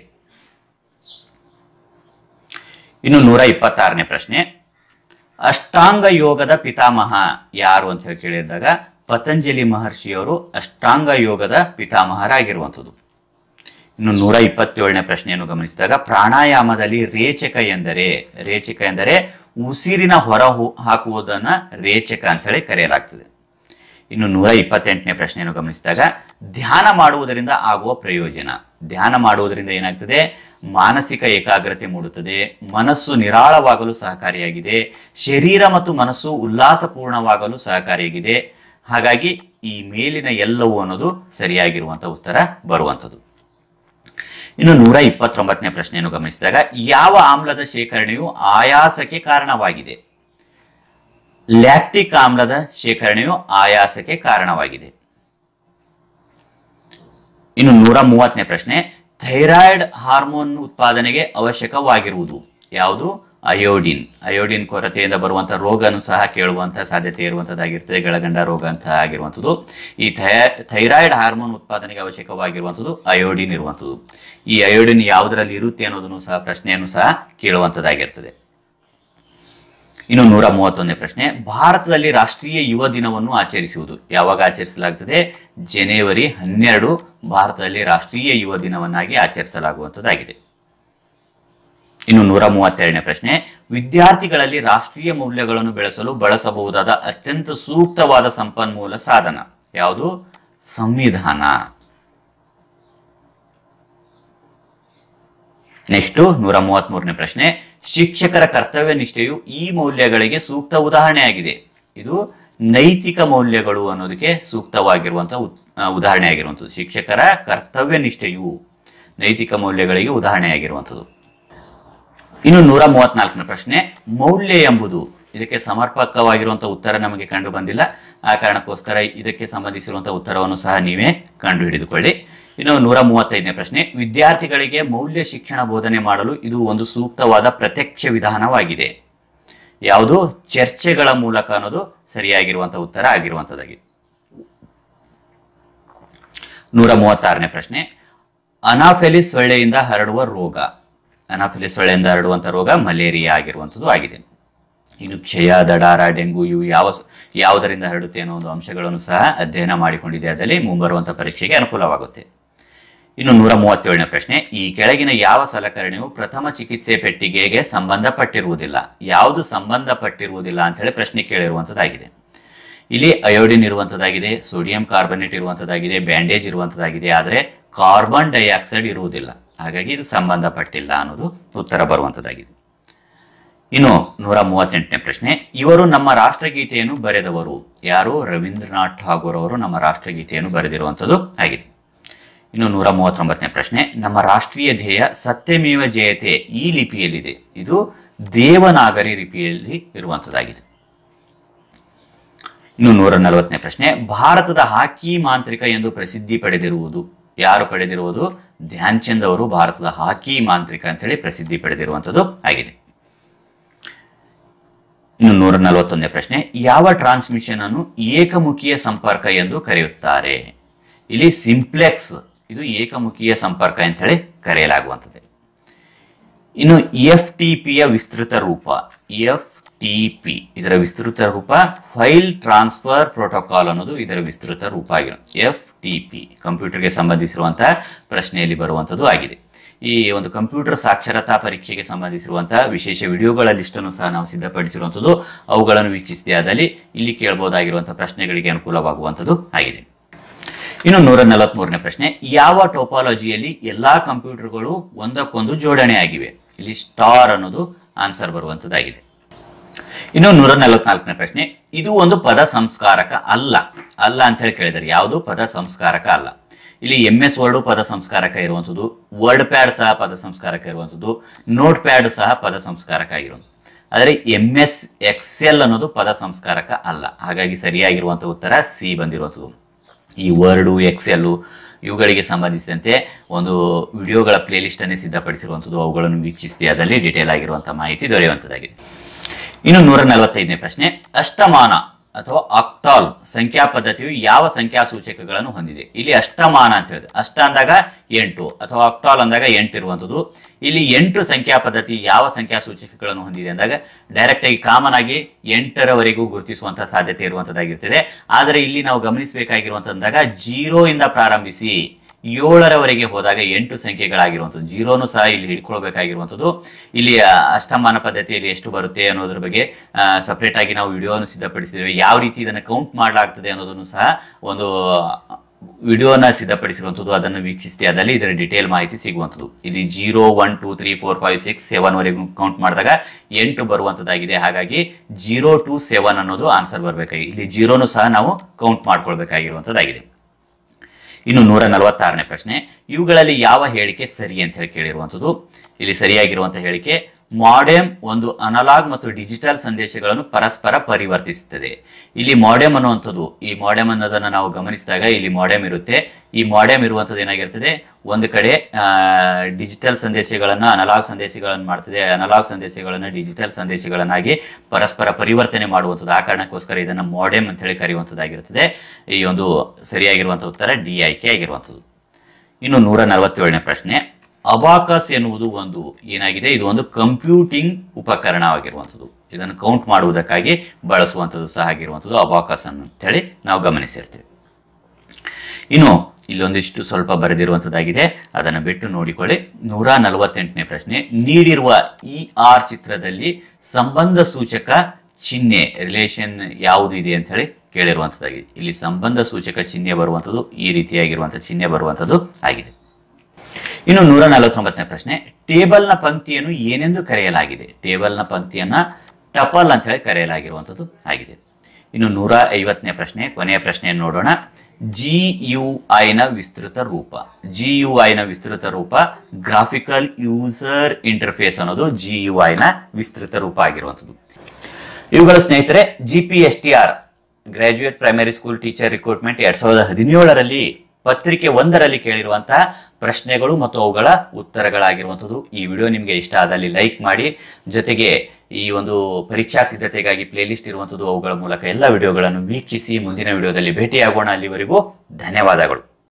ಇನ್ನು ನೂರ ಇಪ್ಪತ್ತಾರನೇ ಪ್ರಶ್ನೆ ಅಷ್ಟಾಂಗ ಯೋಗದ ಪಿತಾಮಹ ಯಾರು ಅಂತ ಹೇಳಿ ಕೇಳಿದಾಗ ಪತಂಜಲಿ ಮಹರ್ಷಿಯವರು ಅಷ್ಟಾಂಗ ಯೋಗದ ಪಿತಾಮಹರಾಗಿರುವಂಥದ್ದು ಇನ್ನು ನೂರ ಇಪ್ಪತ್ತೇಳನೇ ಪ್ರಶ್ನೆಯನ್ನು ಗಮನಿಸಿದಾಗ ಪ್ರಾಣಾಯಾಮದಲ್ಲಿ ರೇಚಕ ಎಂದರೆ ರೇಚಕ ಎಂದರೆ ಉಸಿರಿನ ಹೊರ ಹೋ- ಹಾಕುವುದನ್ನ ರೇಚಕ ಅಂತ ಹೇಳಿ ಕರೆಯಲಾಗ್ತದೆ ಇನ್ನು ನೂರ ಇಪ್ಪತ್ತೆಂಟನೇ ಪ್ರಶ್ನೆಯನ್ನು ಗಮನಿಸಿದಾಗ ಧ್ಯಾನ ಮಾಡುವುದರಿಂದ ಆಗುವ ಪ್ರಯೋಜನ ಧ್ಯಾನ ಮಾಡುವುದರಿಂದ ಏನಾಗ್ತದೆ ಮಾನಸಿಕ ಏಕಾಗ್ರತೆ ಮೂಡುತ್ತದೆ ಮನಸ್ಸು ನಿರಾಳವಾಗಲು ಸಹಕಾರಿಯಾಗಿದೆ ಶರೀರ ಮತ್ತು ಮನಸ್ಸು ಉಲ್ಲಾಸಪೂರ್ಣವಾಗಲು ಸಹಕಾರಿಯಾಗಿದೆ ಹಾಗಾಗಿ ಈ ಮೇಲಿನ ಎಲ್ಲವೂ ಅನ್ನೋದು ಸರಿಯಾಗಿರುವಂಥ ಉತ್ತರ ಬರುವಂಥದ್ದು ಇನ್ನು ನೂರ ಇಪ್ಪತ್ತೊಂಬತ್ತನೇ ಪ್ರಶ್ನೆಯನ್ನು ಗಮನಿಸಿದಾಗ ಯಾವ ಆಮ್ಲದ ಶೇಖರಣೆಯು ಆಯಾಸಕ್ಕೆ ಕಾರಣವಾಗಿದೆ ಲ್ಯಾಕ್ಟಿಕ್ ಆಮ್ಲದ ಶೇಖರಣೆಯು ಆಯಾಸಕ್ಕೆ ಕಾರಣವಾಗಿದೆ ಇನ್ನು ನೂರ ಮೂವತ್ತನೇ ಪ್ರಶ್ನೆ ಥೈರಾಯ್ಡ್ ಹಾರ್ಮೋನ್ ಉತ್ಪಾದನೆಗೆ ಅವಶ್ಯಕವಾಗಿರುವುದು ಯಾವುದು ಅಯೋಡಿನ್ ಅಯೋಡಿನ್ ಕೊರತೆಯಿಂದ ಬರುವಂತಹ ರೋಗನು ಸಹ ಕೇಳುವಂತಹ ಸಾಧ್ಯತೆ ಇರುವಂತದ್ದಾಗಿರ್ತದೆ ಗಳಗಂಡ ರೋಗ ಅಂತ ಆಗಿರುವಂಥದ್ದು ಈ ಥೈ- ಥೈರಾಯ್ಡ್ ಹಾರ್ಮೋನ್ ಉತ್ಪಾದನೆಗೆ ಅವಶ್ಯಕವಾಗಿರುವಂಥದ್ದು ಅಯೋಡಿನ್ ಇರುವಂಥದ್ದು ಈ ಅಯೋಡಿನ್ ಯಾವುದರಲ್ಲಿ ಇರುತ್ತೆ ಅನ್ನೋದನ್ನು ಸಹ ಪ್ರಶ್ನೆಯನ್ನು ಸಹ ಕೇಳುವಂಥದ್ದಾಗಿರ್ತದೆ ಇನ್ನು ನೂರ ಮೂವತ್ತೊಂದನೇ ಪ್ರಶ್ನೆ ಭಾರತದಲ್ಲಿ ರಾಷ್ಟ್ರೀಯ ಯುವ ದಿನವನ್ನು ಆಚರಿಸುವುದು ಯಾವಾಗ ಆಚರಿಸಲಾಗುತ್ತದೆ ಜನವರಿ ಹನ್ನೆರಡು ಭಾರತದಲ್ಲಿ ರಾಷ್ಟ್ರೀಯ ಯುವ ದಿನವನ್ನಾಗಿ ಆಚರಿಸಲಾಗುವಂಥದ್ದಾಗಿದೆ ಇನ್ನು ನೂರ ಮೂವತ್ತೆರಡನೇ ಪ್ರಶ್ನೆ ವಿದ್ಯಾರ್ಥಿಗಳಲ್ಲಿ ರಾಷ್ಟ್ರೀಯ ಮೌಲ್ಯಗಳನ್ನು ಬೆಳೆಸಲು ಬಳಸಬಹುದಾದ ಅತ್ಯಂತ ಸೂಕ್ತವಾದ ಸಂಪನ್ಮೂಲ ಸಾಧನ ಯಾವುದು ಸಂವಿಧಾನ ನೆಕ್ಸ್ಟ್ ನೂರ ಮೂವತ್ಮೂರನೇ ಪ್ರಶ್ನೆ ಶಿಕ್ಷಕರ ಕರ್ತವ್ಯ ನಿಷ್ಠೆಯು ಈ ಮೌಲ್ಯಗಳಿಗೆ ಸೂಕ್ತ ಉದಾಹರಣೆಯಾಗಿದೆ ಇದು ನೈತಿಕ ಮೌಲ್ಯಗಳು ಅನ್ನೋದಕ್ಕೆ ಸೂಕ್ತವಾಗಿರುವಂತಹ ಉತ್- ಆ, ಉದಾಹರಣೆ ಆಗಿರುವಂಥದ್ದು ಶಿಕ್ಷಕರ ಕರ್ತವ್ಯ ನಿಷ್ಠೆಯು ನೈತಿಕ ಮೌಲ್ಯಗಳಿಗೆ ಉದಾಹರಣೆಯಾಗಿರುವಂಥದ್ದು ಇನ್ನು ನೂರ ಮೂವತ್ನಾಲ್ಕನೇ ಪ್ರಶ್ನೆ ಮೌಲ್ಯ ಎಂಬುದು ಇದಕ್ಕೆ ಸಮರ್ಪಕವಾಗಿರುವಂತಹ ಉತ್ತರ ನಮಗೆ ಕಂಡು ಬಂದಿಲ್ಲ ಆ ಕಾರಣಕ್ಕೋಸ್ಕರ ಇದಕ್ಕೆ ಸಂಬಂಧಿಸಿರುವಂತಹ ಉತ್ತರವನ್ನು ಸಹ ನೀವೇ ಕಂಡು ಹಿಡಿದುಕೊಳ್ಳಿ ಇನ್ನು ನೂರ ಮೂವತ್ತೈದನೇ ಪ್ರಶ್ನೆ ವಿದ್ಯಾರ್ಥಿಗಳಿಗೆ ಮೌಲ್ಯ ಶಿಕ್ಷಣ ಬೋಧನೆ ಮಾಡಲು ಇದು ಒಂದು ಸೂಕ್ತವಾದ ಪ್ರತ್ಯಕ್ಷ ವಿಧಾನವಾಗಿದೆ ಯಾವುದು ಚರ್ಚೆಗಳ ಮೂಲಕ ಅನ್ನೋದು ಸರಿಯಾಗಿರುವಂತಹ ಉತ್ತರ ಆಗಿರುವಂತದ್ದಾಗಿದೆ ನೂರ ಮೂವತ್ತಾರನೇ ಪ್ರಶ್ನೆ ಅನಾಫೆಲಿಸ್ ಸೊಳ್ಳೆಯಿಂದ ಹರಡುವ ರೋಗ ಅನಾಫೆಲಿಸ್ ಸೊಳ್ಳೆಯಿಂದ ಹರಡುವಂಥ ರೋಗ ಮಲೇರಿಯಾ ಆಗಿರುವಂಥದ್ದು ಆಗಿದೆ ಇನ್ನು ಕ್ಷಯ ದಡಾರ ಡೆಂಗು ಇವು ಯಾವ ಸ- ಯಾವುದರಿಂದ ಹರಡುತ್ತೆ ಅನ್ನೋ ಒಂದು ಅಂಶಗಳನ್ನು ಸಹ ಅಧ್ಯಯನ ಮಾಡಿಕೊಂಡಿದೆ ಅದರಲ್ಲಿ ಮುಂಬರುವಂಥ ಪರೀಕ್ಷೆಗೆ ಅನುಕೂಲವಾಗುತ್ತೆ ಇನ್ನು ನೂರ ಮೂವತ್ತೇಳನೇ ಪ್ರಶ್ನೆ ಈ ಕೆಳಗಿನ ಯಾವ ಸಲಕರಣೆಯು ಪ್ರಥಮ ಚಿಕಿತ್ಸೆ ಪೆಟ್ಟಿಗೆಗೆ ಸಂಬಂಧಪಟ್ಟಿರುವುದಿಲ್ಲ ಯಾವುದು ಸಂಬಂಧಪಟ್ಟಿರುವುದಿಲ್ಲ ಅಂತ ಹೇಳಿ ಪ್ರಶ್ನೆ ಕೇಳಿರುವಂಥದ್ದಾಗಿದೆ ಇಲ್ಲಿ ಅಯೋಡಿನ್ ಇರುವಂಥದ್ದಾಗಿದೆ ಸೋಡಿಯಂ ಕಾರ್ಬನೇಟ್ ಇರುವಂಥದ್ದಾಗಿದೆ ಬ್ಯಾಂಡೇಜ್ ಇರುವಂಥದ್ದಾಗಿದೆ ಆದರೆ ಕಾರ್ಬನ್ ಡೈಆಕ್ಸೈಡ್ ಇರುವುದಿಲ್ಲ ಹಾಗಾಗಿ ಇದು ಸಂಬಂಧಪಟ್ಟಿಲ್ಲ ಅನ್ನೋದು ಉತ್ತರ ಬರುವಂಥದ್ದಾಗಿದೆ ಇನ್ನು ನೂರ ಮೂವತ್ತೆಂಟನೇ ಪ್ರಶ್ನೆ ಇವರು ನಮ್ಮ ರಾಷ್ಟ್ರಗೀತೆಯನ್ನು ಬರೆದವರು ಯಾರು ರವೀಂದ್ರನಾಥ್ ಠಾಗೂರ್ ಅವರು ನಮ್ಮ ರಾಷ್ಟ್ರಗೀತೆಯನ್ನು ಬರೆದಿರುವಂಥದ್ದು ಆಗಿದೆ ಇನ್ನು ನೂರ ಮೂವತ್ತೊಂಬತ್ತನೇ ಪ್ರಶ್ನೆ ನಮ್ಮ ರಾಷ್ಟ್ರೀಯ ಧ್ಯೇಯ ಸತ್ಯಮೇವ ಜಯತೆ ಈ ಲಿಪಿಯಲ್ಲಿದೆ ಇದು ದೇವನಾಗರಿ ಲಿಪಿಯಲ್ಲಿ ಇರುವಂಥದ್ದಾಗಿದೆ ಇನ್ನು ನೂರ ನಲವತ್ತನೇ ಪ್ರಶ್ನೆ ಭಾರತದ ಹಾಕಿ ಮಾಂತ್ರಿಕ ಎಂದು ಪ್ರಸಿದ್ಧಿ ಪಡೆದಿರುವುದು ಯಾರು ಪಡೆದಿರುವುದು ಧ್ಯಾನ್ ಚಂದ್ ಅವರು ಭಾರತದ ಹಾಕಿ ಮಾಂತ್ರಿಕ ಅಂತೇಳಿ ಪ್ರಸಿದ್ಧಿ ಪಡೆದಿರುವಂಥದ್ದು ಆಗಿದೆ ಇನ್ನು ನೂರ ನಲವತ್ತೊಂದನೇ ಪ್ರಶ್ನೆ ಯಾವ ಟ್ರಾನ್ಸ್ಮಿಷನ್ ಅನ್ನು ಏಕಮುಖಿಯ ಸಂಪರ್ಕ ಎಂದು ಕರೆಯುತ್ತಾರೆ ಇಲ್ಲಿ ಸಿಂಪ್ಲೆಕ್ಸ್ ಇದು ಏಕಮುಖಿಯ ಸಂಪರ್ಕ ಅಂತ ಹೇಳಿ ಕರೆಯಲಾಗುವಂಥದ್ದು ಇನ್ನು ಎಫ್ ಟಿ ಪಿಯ ವಿಸ್ತೃತ ರೂಪ ಎಫ್ ಟಿ ಪಿ ಇದರ ವಿಸ್ತೃತ ರೂಪ ಫೈಲ್ ಟ್ರಾನ್ಸ್ಫರ್ ಪ್ರೋಟೋಕಾಲ್ ಅನ್ನೋದು ಇದರ ವಿಸ್ತೃತ ರೂಪ ಆಗಿರುತ್ತೆ ಎಫ್ ಟಿ ಪಿ ಕಂಪ್ಯೂಟರ್ಗೆ ಸಂಬಂಧಿಸಿರುವಂತಹ ಪ್ರಶ್ನೆಯಲ್ಲಿ ಬರುವಂಥದ್ದು ಆಗಿದೆ ಈ ಒಂದು ಕಂಪ್ಯೂಟರ್ ಸಾಕ್ಷರತಾ ಪರೀಕ್ಷೆಗೆ ಸಂಬಂಧಿಸಿರುವಂತಹ ವಿಶೇಷ ವಿಡಿಯೋಗಳ ಲಿಸ್ಟನ್ನು ಸಹ ನಾವು ಸಿದ್ಧಪಡಿಸಿರುವಂಥದ್ದು ಅವುಗಳನ್ನು ವೀಕ್ಷಿಸಿದೆ ಆದಲ್ಲಿ ಇಲ್ಲಿ ಕೇಳಬಹುದಾಗಿರುವಂತಹ ಪ್ರಶ್ನೆಗಳಿಗೆ ಅನುಕೂಲವಾಗುವಂಥದ್ದು ಆಗಿದೆ ಇನ್ನು ನೂರ ನಲವತ್ಮೂರನೇ ಪ್ರಶ್ನೆ ಯಾವ ಟೋಪಾಲಜಿಯಲ್ಲಿ ಎಲ್ಲಾ ಕಂಪ್ಯೂಟರ್ಗಳು ಒಂದಕ್ಕೊಂದು ಜೋಡಣೆ ಆಗಿವೆ ಇಲ್ಲಿ ಸ್ಟಾರ್ ಅನ್ನೋದು ಆನ್ಸರ್ ಬರುವಂತದ್ದಾಗಿದೆ ಇನ್ನು ನೂರ ನಲವತ್ನಾಲ್ಕನೇ ಪ್ರಶ್ನೆ ಇದು ಒಂದು ಪದ ಸಂಸ್ಕಾರಕ ಅಲ್ಲ ಅಲ್ಲ ಅಂತ ಹೇಳಿ ಕೇಳಿದರೆ ಯಾವುದು ಪದ ಸಂಸ್ಕಾರಕ ಅಲ್ಲ ಇಲ್ಲಿ ಎಂ ಎಸ್ ವರ್ಡ್ ಪದ ಸಂಸ್ಕಾರಕ ಇರುವಂಥದ್ದು ವರ್ಡ್ ಪ್ಯಾಡ್ ಸಹ ಪದ ಸಂಸ್ಕಾರಕ ಇರುವಂಥದ್ದು ನೋಟ್ ಪ್ಯಾಡ್ ಸಹ ಪದ ಸಂಸ್ಕಾರಕ ಆಗಿರುವಂಥದ್ದು ಆದರೆ ಎಂ ಎಸ್ ಎಕ್ಸೆಲ್ ಅನ್ನೋದು ಪದ ಸಂಸ್ಕಾರಕ ಅಲ್ಲ ಹಾಗಾಗಿ ಸರಿಯಾಗಿರುವಂಥ ಉತ್ತರ ಸಿ ಬಂದಿರುವಂಥದ್ದು ಈ ವರ್ಡು ಎಕ್ಸೆಲ್ಲು ಇವುಗಳಿಗೆ ಸಂಬಂಧಿಸಿದಂತೆ ಒಂದು ವಿಡಿಯೋಗಳ ಪ್ಲೇಲಿಸ್ಟ್ ಅನ್ನೇ ಸಿದ್ಧಪಡಿಸಿರುವಂಥದ್ದು ಅವುಗಳನ್ನು ವೀಕ್ಷಿಸಿ ಅದರಲ್ಲಿ ಡಿಟೇಲ್ ಆಗಿರುವಂಥ ಮಾಹಿತಿ ದೊರೆಯುವಂಥದ್ದಾಗಿದೆ ಇನ್ನು ನೂರ ನಲವತ್ತೈದನೇ ಪ್ರಶ್ನೆ ಅಷ್ಟಮಾನ ಅಥವಾ ಆಕ್ಟಾಲ್ ಸಂಖ್ಯಾ ಪದ್ಧತಿಯು ಯಾವ ಸಂಖ್ಯಾ ಸೂಚಕಗಳನ್ನು ಹೊಂದಿದೆ ಇಲ್ಲಿ ಅಷ್ಟಮಾನ ಅಂತ ಹೇಳಿದೆ ಅಷ್ಟ ಅಂದಾಗ ಎಂಟು ಅಥವಾ ಆಕ್ಟಾಲ್ ಅಂದಾಗ ಎಂಟು ಇರುವಂಥದ್ದು ಇಲ್ಲಿ ಎಂಟು ಸಂಖ್ಯಾ ಪದ್ಧತಿ ಯಾವ ಸಂಖ್ಯಾ ಸೂಚಕಗಳನ್ನು ಹೊಂದಿದೆ ಅಂದಾಗ ಡೈರೆಕ್ಟ್ ಆಗಿ ಕಾಮನ್ ಆಗಿ ಎಂಟರವರೆಗೂ ಗುರುತಿಸುವಂತಹ ಸಾಧ್ಯತೆ ಇರುವಂತದ್ದಾಗಿರ್ತದೆ ಆದರೆ ಇಲ್ಲಿ ನಾವು ಗಮನಿಸಬೇಕಾಗಿರುವಂತಂದಾಗ ಜೀರೋ ಇಂದ ಪ್ರಾರಂಭಿಸಿ ಏಳರವರೆಗೆ ಹೋದಾಗ ಎಂಟು ಸಂಖ್ಯೆಗಳಾಗಿರುವಂಥದ್ದು ಜೀರೋನು ಸಹ ಇಲ್ಲಿ ಹಿಡ್ಕೊಳ್ಬೇಕಾಗಿರುವಂಥದ್ದು ಇಲ್ಲಿ ಆ, ಅಷ್ಟಮಾನ ಪದ್ಧತಿಯಲ್ಲಿ ಎಷ್ಟು ಬರುತ್ತೆ ಅನ್ನೋದ್ರ ಬಗ್ಗೆ ಸಪ್ರೇಟ್ ಆಗಿ ನಾವು ವಿಡಿಯೋವನ್ನು ಸಿದ್ಧಪಡಿಸಿದ್ದೇವೆ ಯಾವ ರೀತಿ ಇದನ್ನು ಕೌಂಟ್ ಮಾಡಲಾಗ್ತದೆ ಅನ್ನೋದನ್ನು ಸಹ ಒಂದು ವಿಡಿಯೋನ ಸಿದ್ಧಪಡಿಸಿರುವಂಥದ್ದು ಅದನ್ನು ವೀಕ್ಷಿಸಿ ಅದಲ್ಲಿ ಇದರ ಡಿಟೇಲ್ ಮಾಹಿತಿ ಸಿಗುವಂಥದ್ದು ಇಲ್ಲಿ zero one two three four five six seven ವರೆಗೂ ಕೌಂಟ್ ಮಾಡಿದಾಗ ಎಂಟು ಬರುವಂಥದ್ದಾಗಿದೆ ಹಾಗಾಗಿ ಜೀರೋ ಟು ಸೆವೆನ್ ಅನ್ನೋದು ಆನ್ಸರ್ ಬರಬೇಕಾಗಿ ಇಲ್ಲಿ ಜೀರೋನು ಸಹ ನಾವು ಕೌಂಟ್ ಮಾಡ್ಕೊಳ್ಬೇಕಾಗಿರುವಂಥದ್ದಾಗಿದೆ ಇನ್ನು ನೂರ ನಲವತ್ತಾರನೇ ಪ್ರಶ್ನೆ ಇವುಗಳಲ್ಲಿ ಯಾವ ಹೇಳಿಕೆ ಸರಿ ಅಂತ ಹೇಳಿ ಕೇಳಿರುವಂಥದ್ದು ಇಲ್ಲಿ ಸರಿಯಾಗಿರುವಂತಹ ಹೇಳಿಕೆ ಮಾಡೆಮ್ ಒಂದು ಅನಲಾಗ್ ಮತ್ತು ಡಿಜಿಟಲ್ ಸಂದೇಶಗಳನ್ನು ಪರಸ್ಪರ ಪರಿವರ್ತಿಸುತ್ತದೆ ಇಲ್ಲಿ ಮಾಡೆಮ್ ಅನ್ನುವಂಥದ್ದು ಈ ಮಾಡೆಮ್ ಅನ್ನೋದನ್ನು ನಾವು ಗಮನಿಸಿದಾಗ ಇಲ್ಲಿ ಮಾಡೆಮ್ ಇರುತ್ತೆ ಈ ಮಾಡೆಮ್ ಇರುವಂಥದ್ದು ಏನಾಗಿರ್ತದೆ ಒಂದು ಕಡೆ ಡಿಜಿಟಲ್ ಸಂದೇಶಗಳನ್ನು ಅನಲಾಗ್ ಸಂದೇಶಗಳನ್ನು ಮಾಡ್ತದೆ ಅನಲಾಗ್ ಸಂದೇಶಗಳನ್ನು ಡಿಜಿಟಲ್ ಸಂದೇಶಗಳನ್ನಾಗಿ ಪರಸ್ಪರ ಪರಿವರ್ತನೆ ಮಾಡುವಂಥದ್ದು ಆ ಕಾರಣಕ್ಕೋಸ್ಕರ ಇದನ್ನು ಮಾಡೆಮ್ ಅಂತ ಹೇಳಿ ಕರೆಯುವಂಥದ್ದಾಗಿರುತ್ತದೆ ಈ ಒಂದು ಸರಿಯಾಗಿರುವಂಥ ಉತ್ತರ ಡಿ ಆಯ್ಕೆ ಆಗಿರುವಂಥದ್ದು ಇನ್ನು ನೂರ ನಲವತ್ತೇಳನೇ ಪ್ರಶ್ನೆ ಅಬಾಕಸ್ ಎನ್ನುವುದು ಒಂದು ಏನಾಗಿದೆ ಇದು ಒಂದು ಕಂಪ್ಯೂಟಿಂಗ್ ಉಪಕರಣವಾಗಿರುವಂಥದ್ದು ಇದನ್ನು ಕೌಂಟ್ ಮಾಡುವುದಕ್ಕಾಗಿ ಬಳಸುವಂಥದ್ದು ಸಹ ಆಗಿರುವಂಥದ್ದು ಅಬಾಕಸ್ ಅಂತೇಳಿ ನಾವು ಗಮನಿಸಿರ್ತೇವೆ ಇನ್ನು ಇಲ್ಲೊಂದಿಷ್ಟು ಸ್ವಲ್ಪ ಬರೆದಿರುವಂಥದ್ದಾಗಿದೆ ಅದನ್ನು ಬಿಟ್ಟು ನೋಡಿಕೊಳ್ಳಿ ನೂರ ನಲವತ್ತೆಂಟನೇ ಪ್ರಶ್ನೆ ನೀಡಿರುವ ಇ ಆರ್ ಚಿತ್ರದಲ್ಲಿ ಸಂಬಂಧ ಸೂಚಕ ಚಿಹ್ನೆ ರಿಲೇಷನ್ ಯಾವುದು ಇದೆ ಅಂತ ಹೇಳಿ ಕೇಳಿರುವಂಥದ್ದಾಗಿದೆ ಇಲ್ಲಿ ಸಂಬಂಧ ಸೂಚಕ ಚಿಹ್ನೆ ಬರುವಂಥದ್ದು ಈ ರೀತಿಯಾಗಿರುವಂಥ ಚಿಹ್ನೆ ಬರುವಂಥದ್ದು ಆಗಿದೆ ಇನ್ನು ನೂರ ನಲವತ್ತೊಂಬತ್ತನೇ ಪ್ರಶ್ನೆ ಟೇಬಲ್ನ ಪಂಕ್ತಿಯನ್ನು ಏನೆಂದು ಕರೆಯಲಾಗಿದೆ ಟೇಬಲ್ನ ಪಂಕ್ತಿಯನ್ನ ಟಪಲ್ ಅಂತ ಹೇಳಿ ಕರೆಯಲಾಗಿರುವಂಥದ್ದು ಆಗಿದೆ ಇನ್ನು ನೂರ ಐವತ್ತನೇ ಪ್ರಶ್ನೆ ಕೊನೆಯ ಪ್ರಶ್ನೆಯನ್ನು ನೋಡೋಣ ಜಿ ಯು ಐನ ವಿಸ್ತೃತ ರೂಪ ಜಿ ಯು ಐನ ವಿಸ್ತೃತ ರೂಪ ಗ್ರಾಫಿಕಲ್ ಯೂಸರ್ ಇಂಟರ್ಫೇಸ್ ಅನ್ನೋದು ಜಿ ಯು ಐನ ವಿಸ್ತೃತ ರೂಪ ಆಗಿರುವಂಥದ್ದು ಇವುಗಳ ಸ್ನೇಹಿತರೆ G P S T R graduate primary school teacher recruitment ಎರಡ್ ಸಾವಿರದ ಹದಿನೇಳರಲ್ಲಿ ಪತ್ರಿಕೆ ಒಂದರಲ್ಲಿ ಕೇಳಿರುವಂತಹ ಪ್ರಶ್ನೆಗಳು ಮತ್ತು ಅವುಗಳ ಉತ್ತರಗಳಾಗಿರುವಂಥದ್ದು ಈ ವಿಡಿಯೋ ನಿಮಗೆ ಇಷ್ಟ ಆದಲ್ಲಿ ಲೈಕ್ ಮಾಡಿ ಜೊತೆಗೆ ಈ ಒಂದು ಪರೀಕ್ಷಾ ಸಿದ್ಧತೆಗಾಗಿ ಪ್ಲೇಲಿಸ್ಟ್ ಇರುವಂಥದ್ದು ಅವುಗಳ ಮೂಲಕ ಎಲ್ಲ ವಿಡಿಯೋಗಳನ್ನು ವೀಕ್ಷಿಸಿ ಮುಂದಿನ ವಿಡಿಯೋದಲ್ಲಿ ಭೇಟಿಯಾಗೋಣ ಅಲ್ಲಿವರೆಗೂ ಧನ್ಯವಾದಗಳು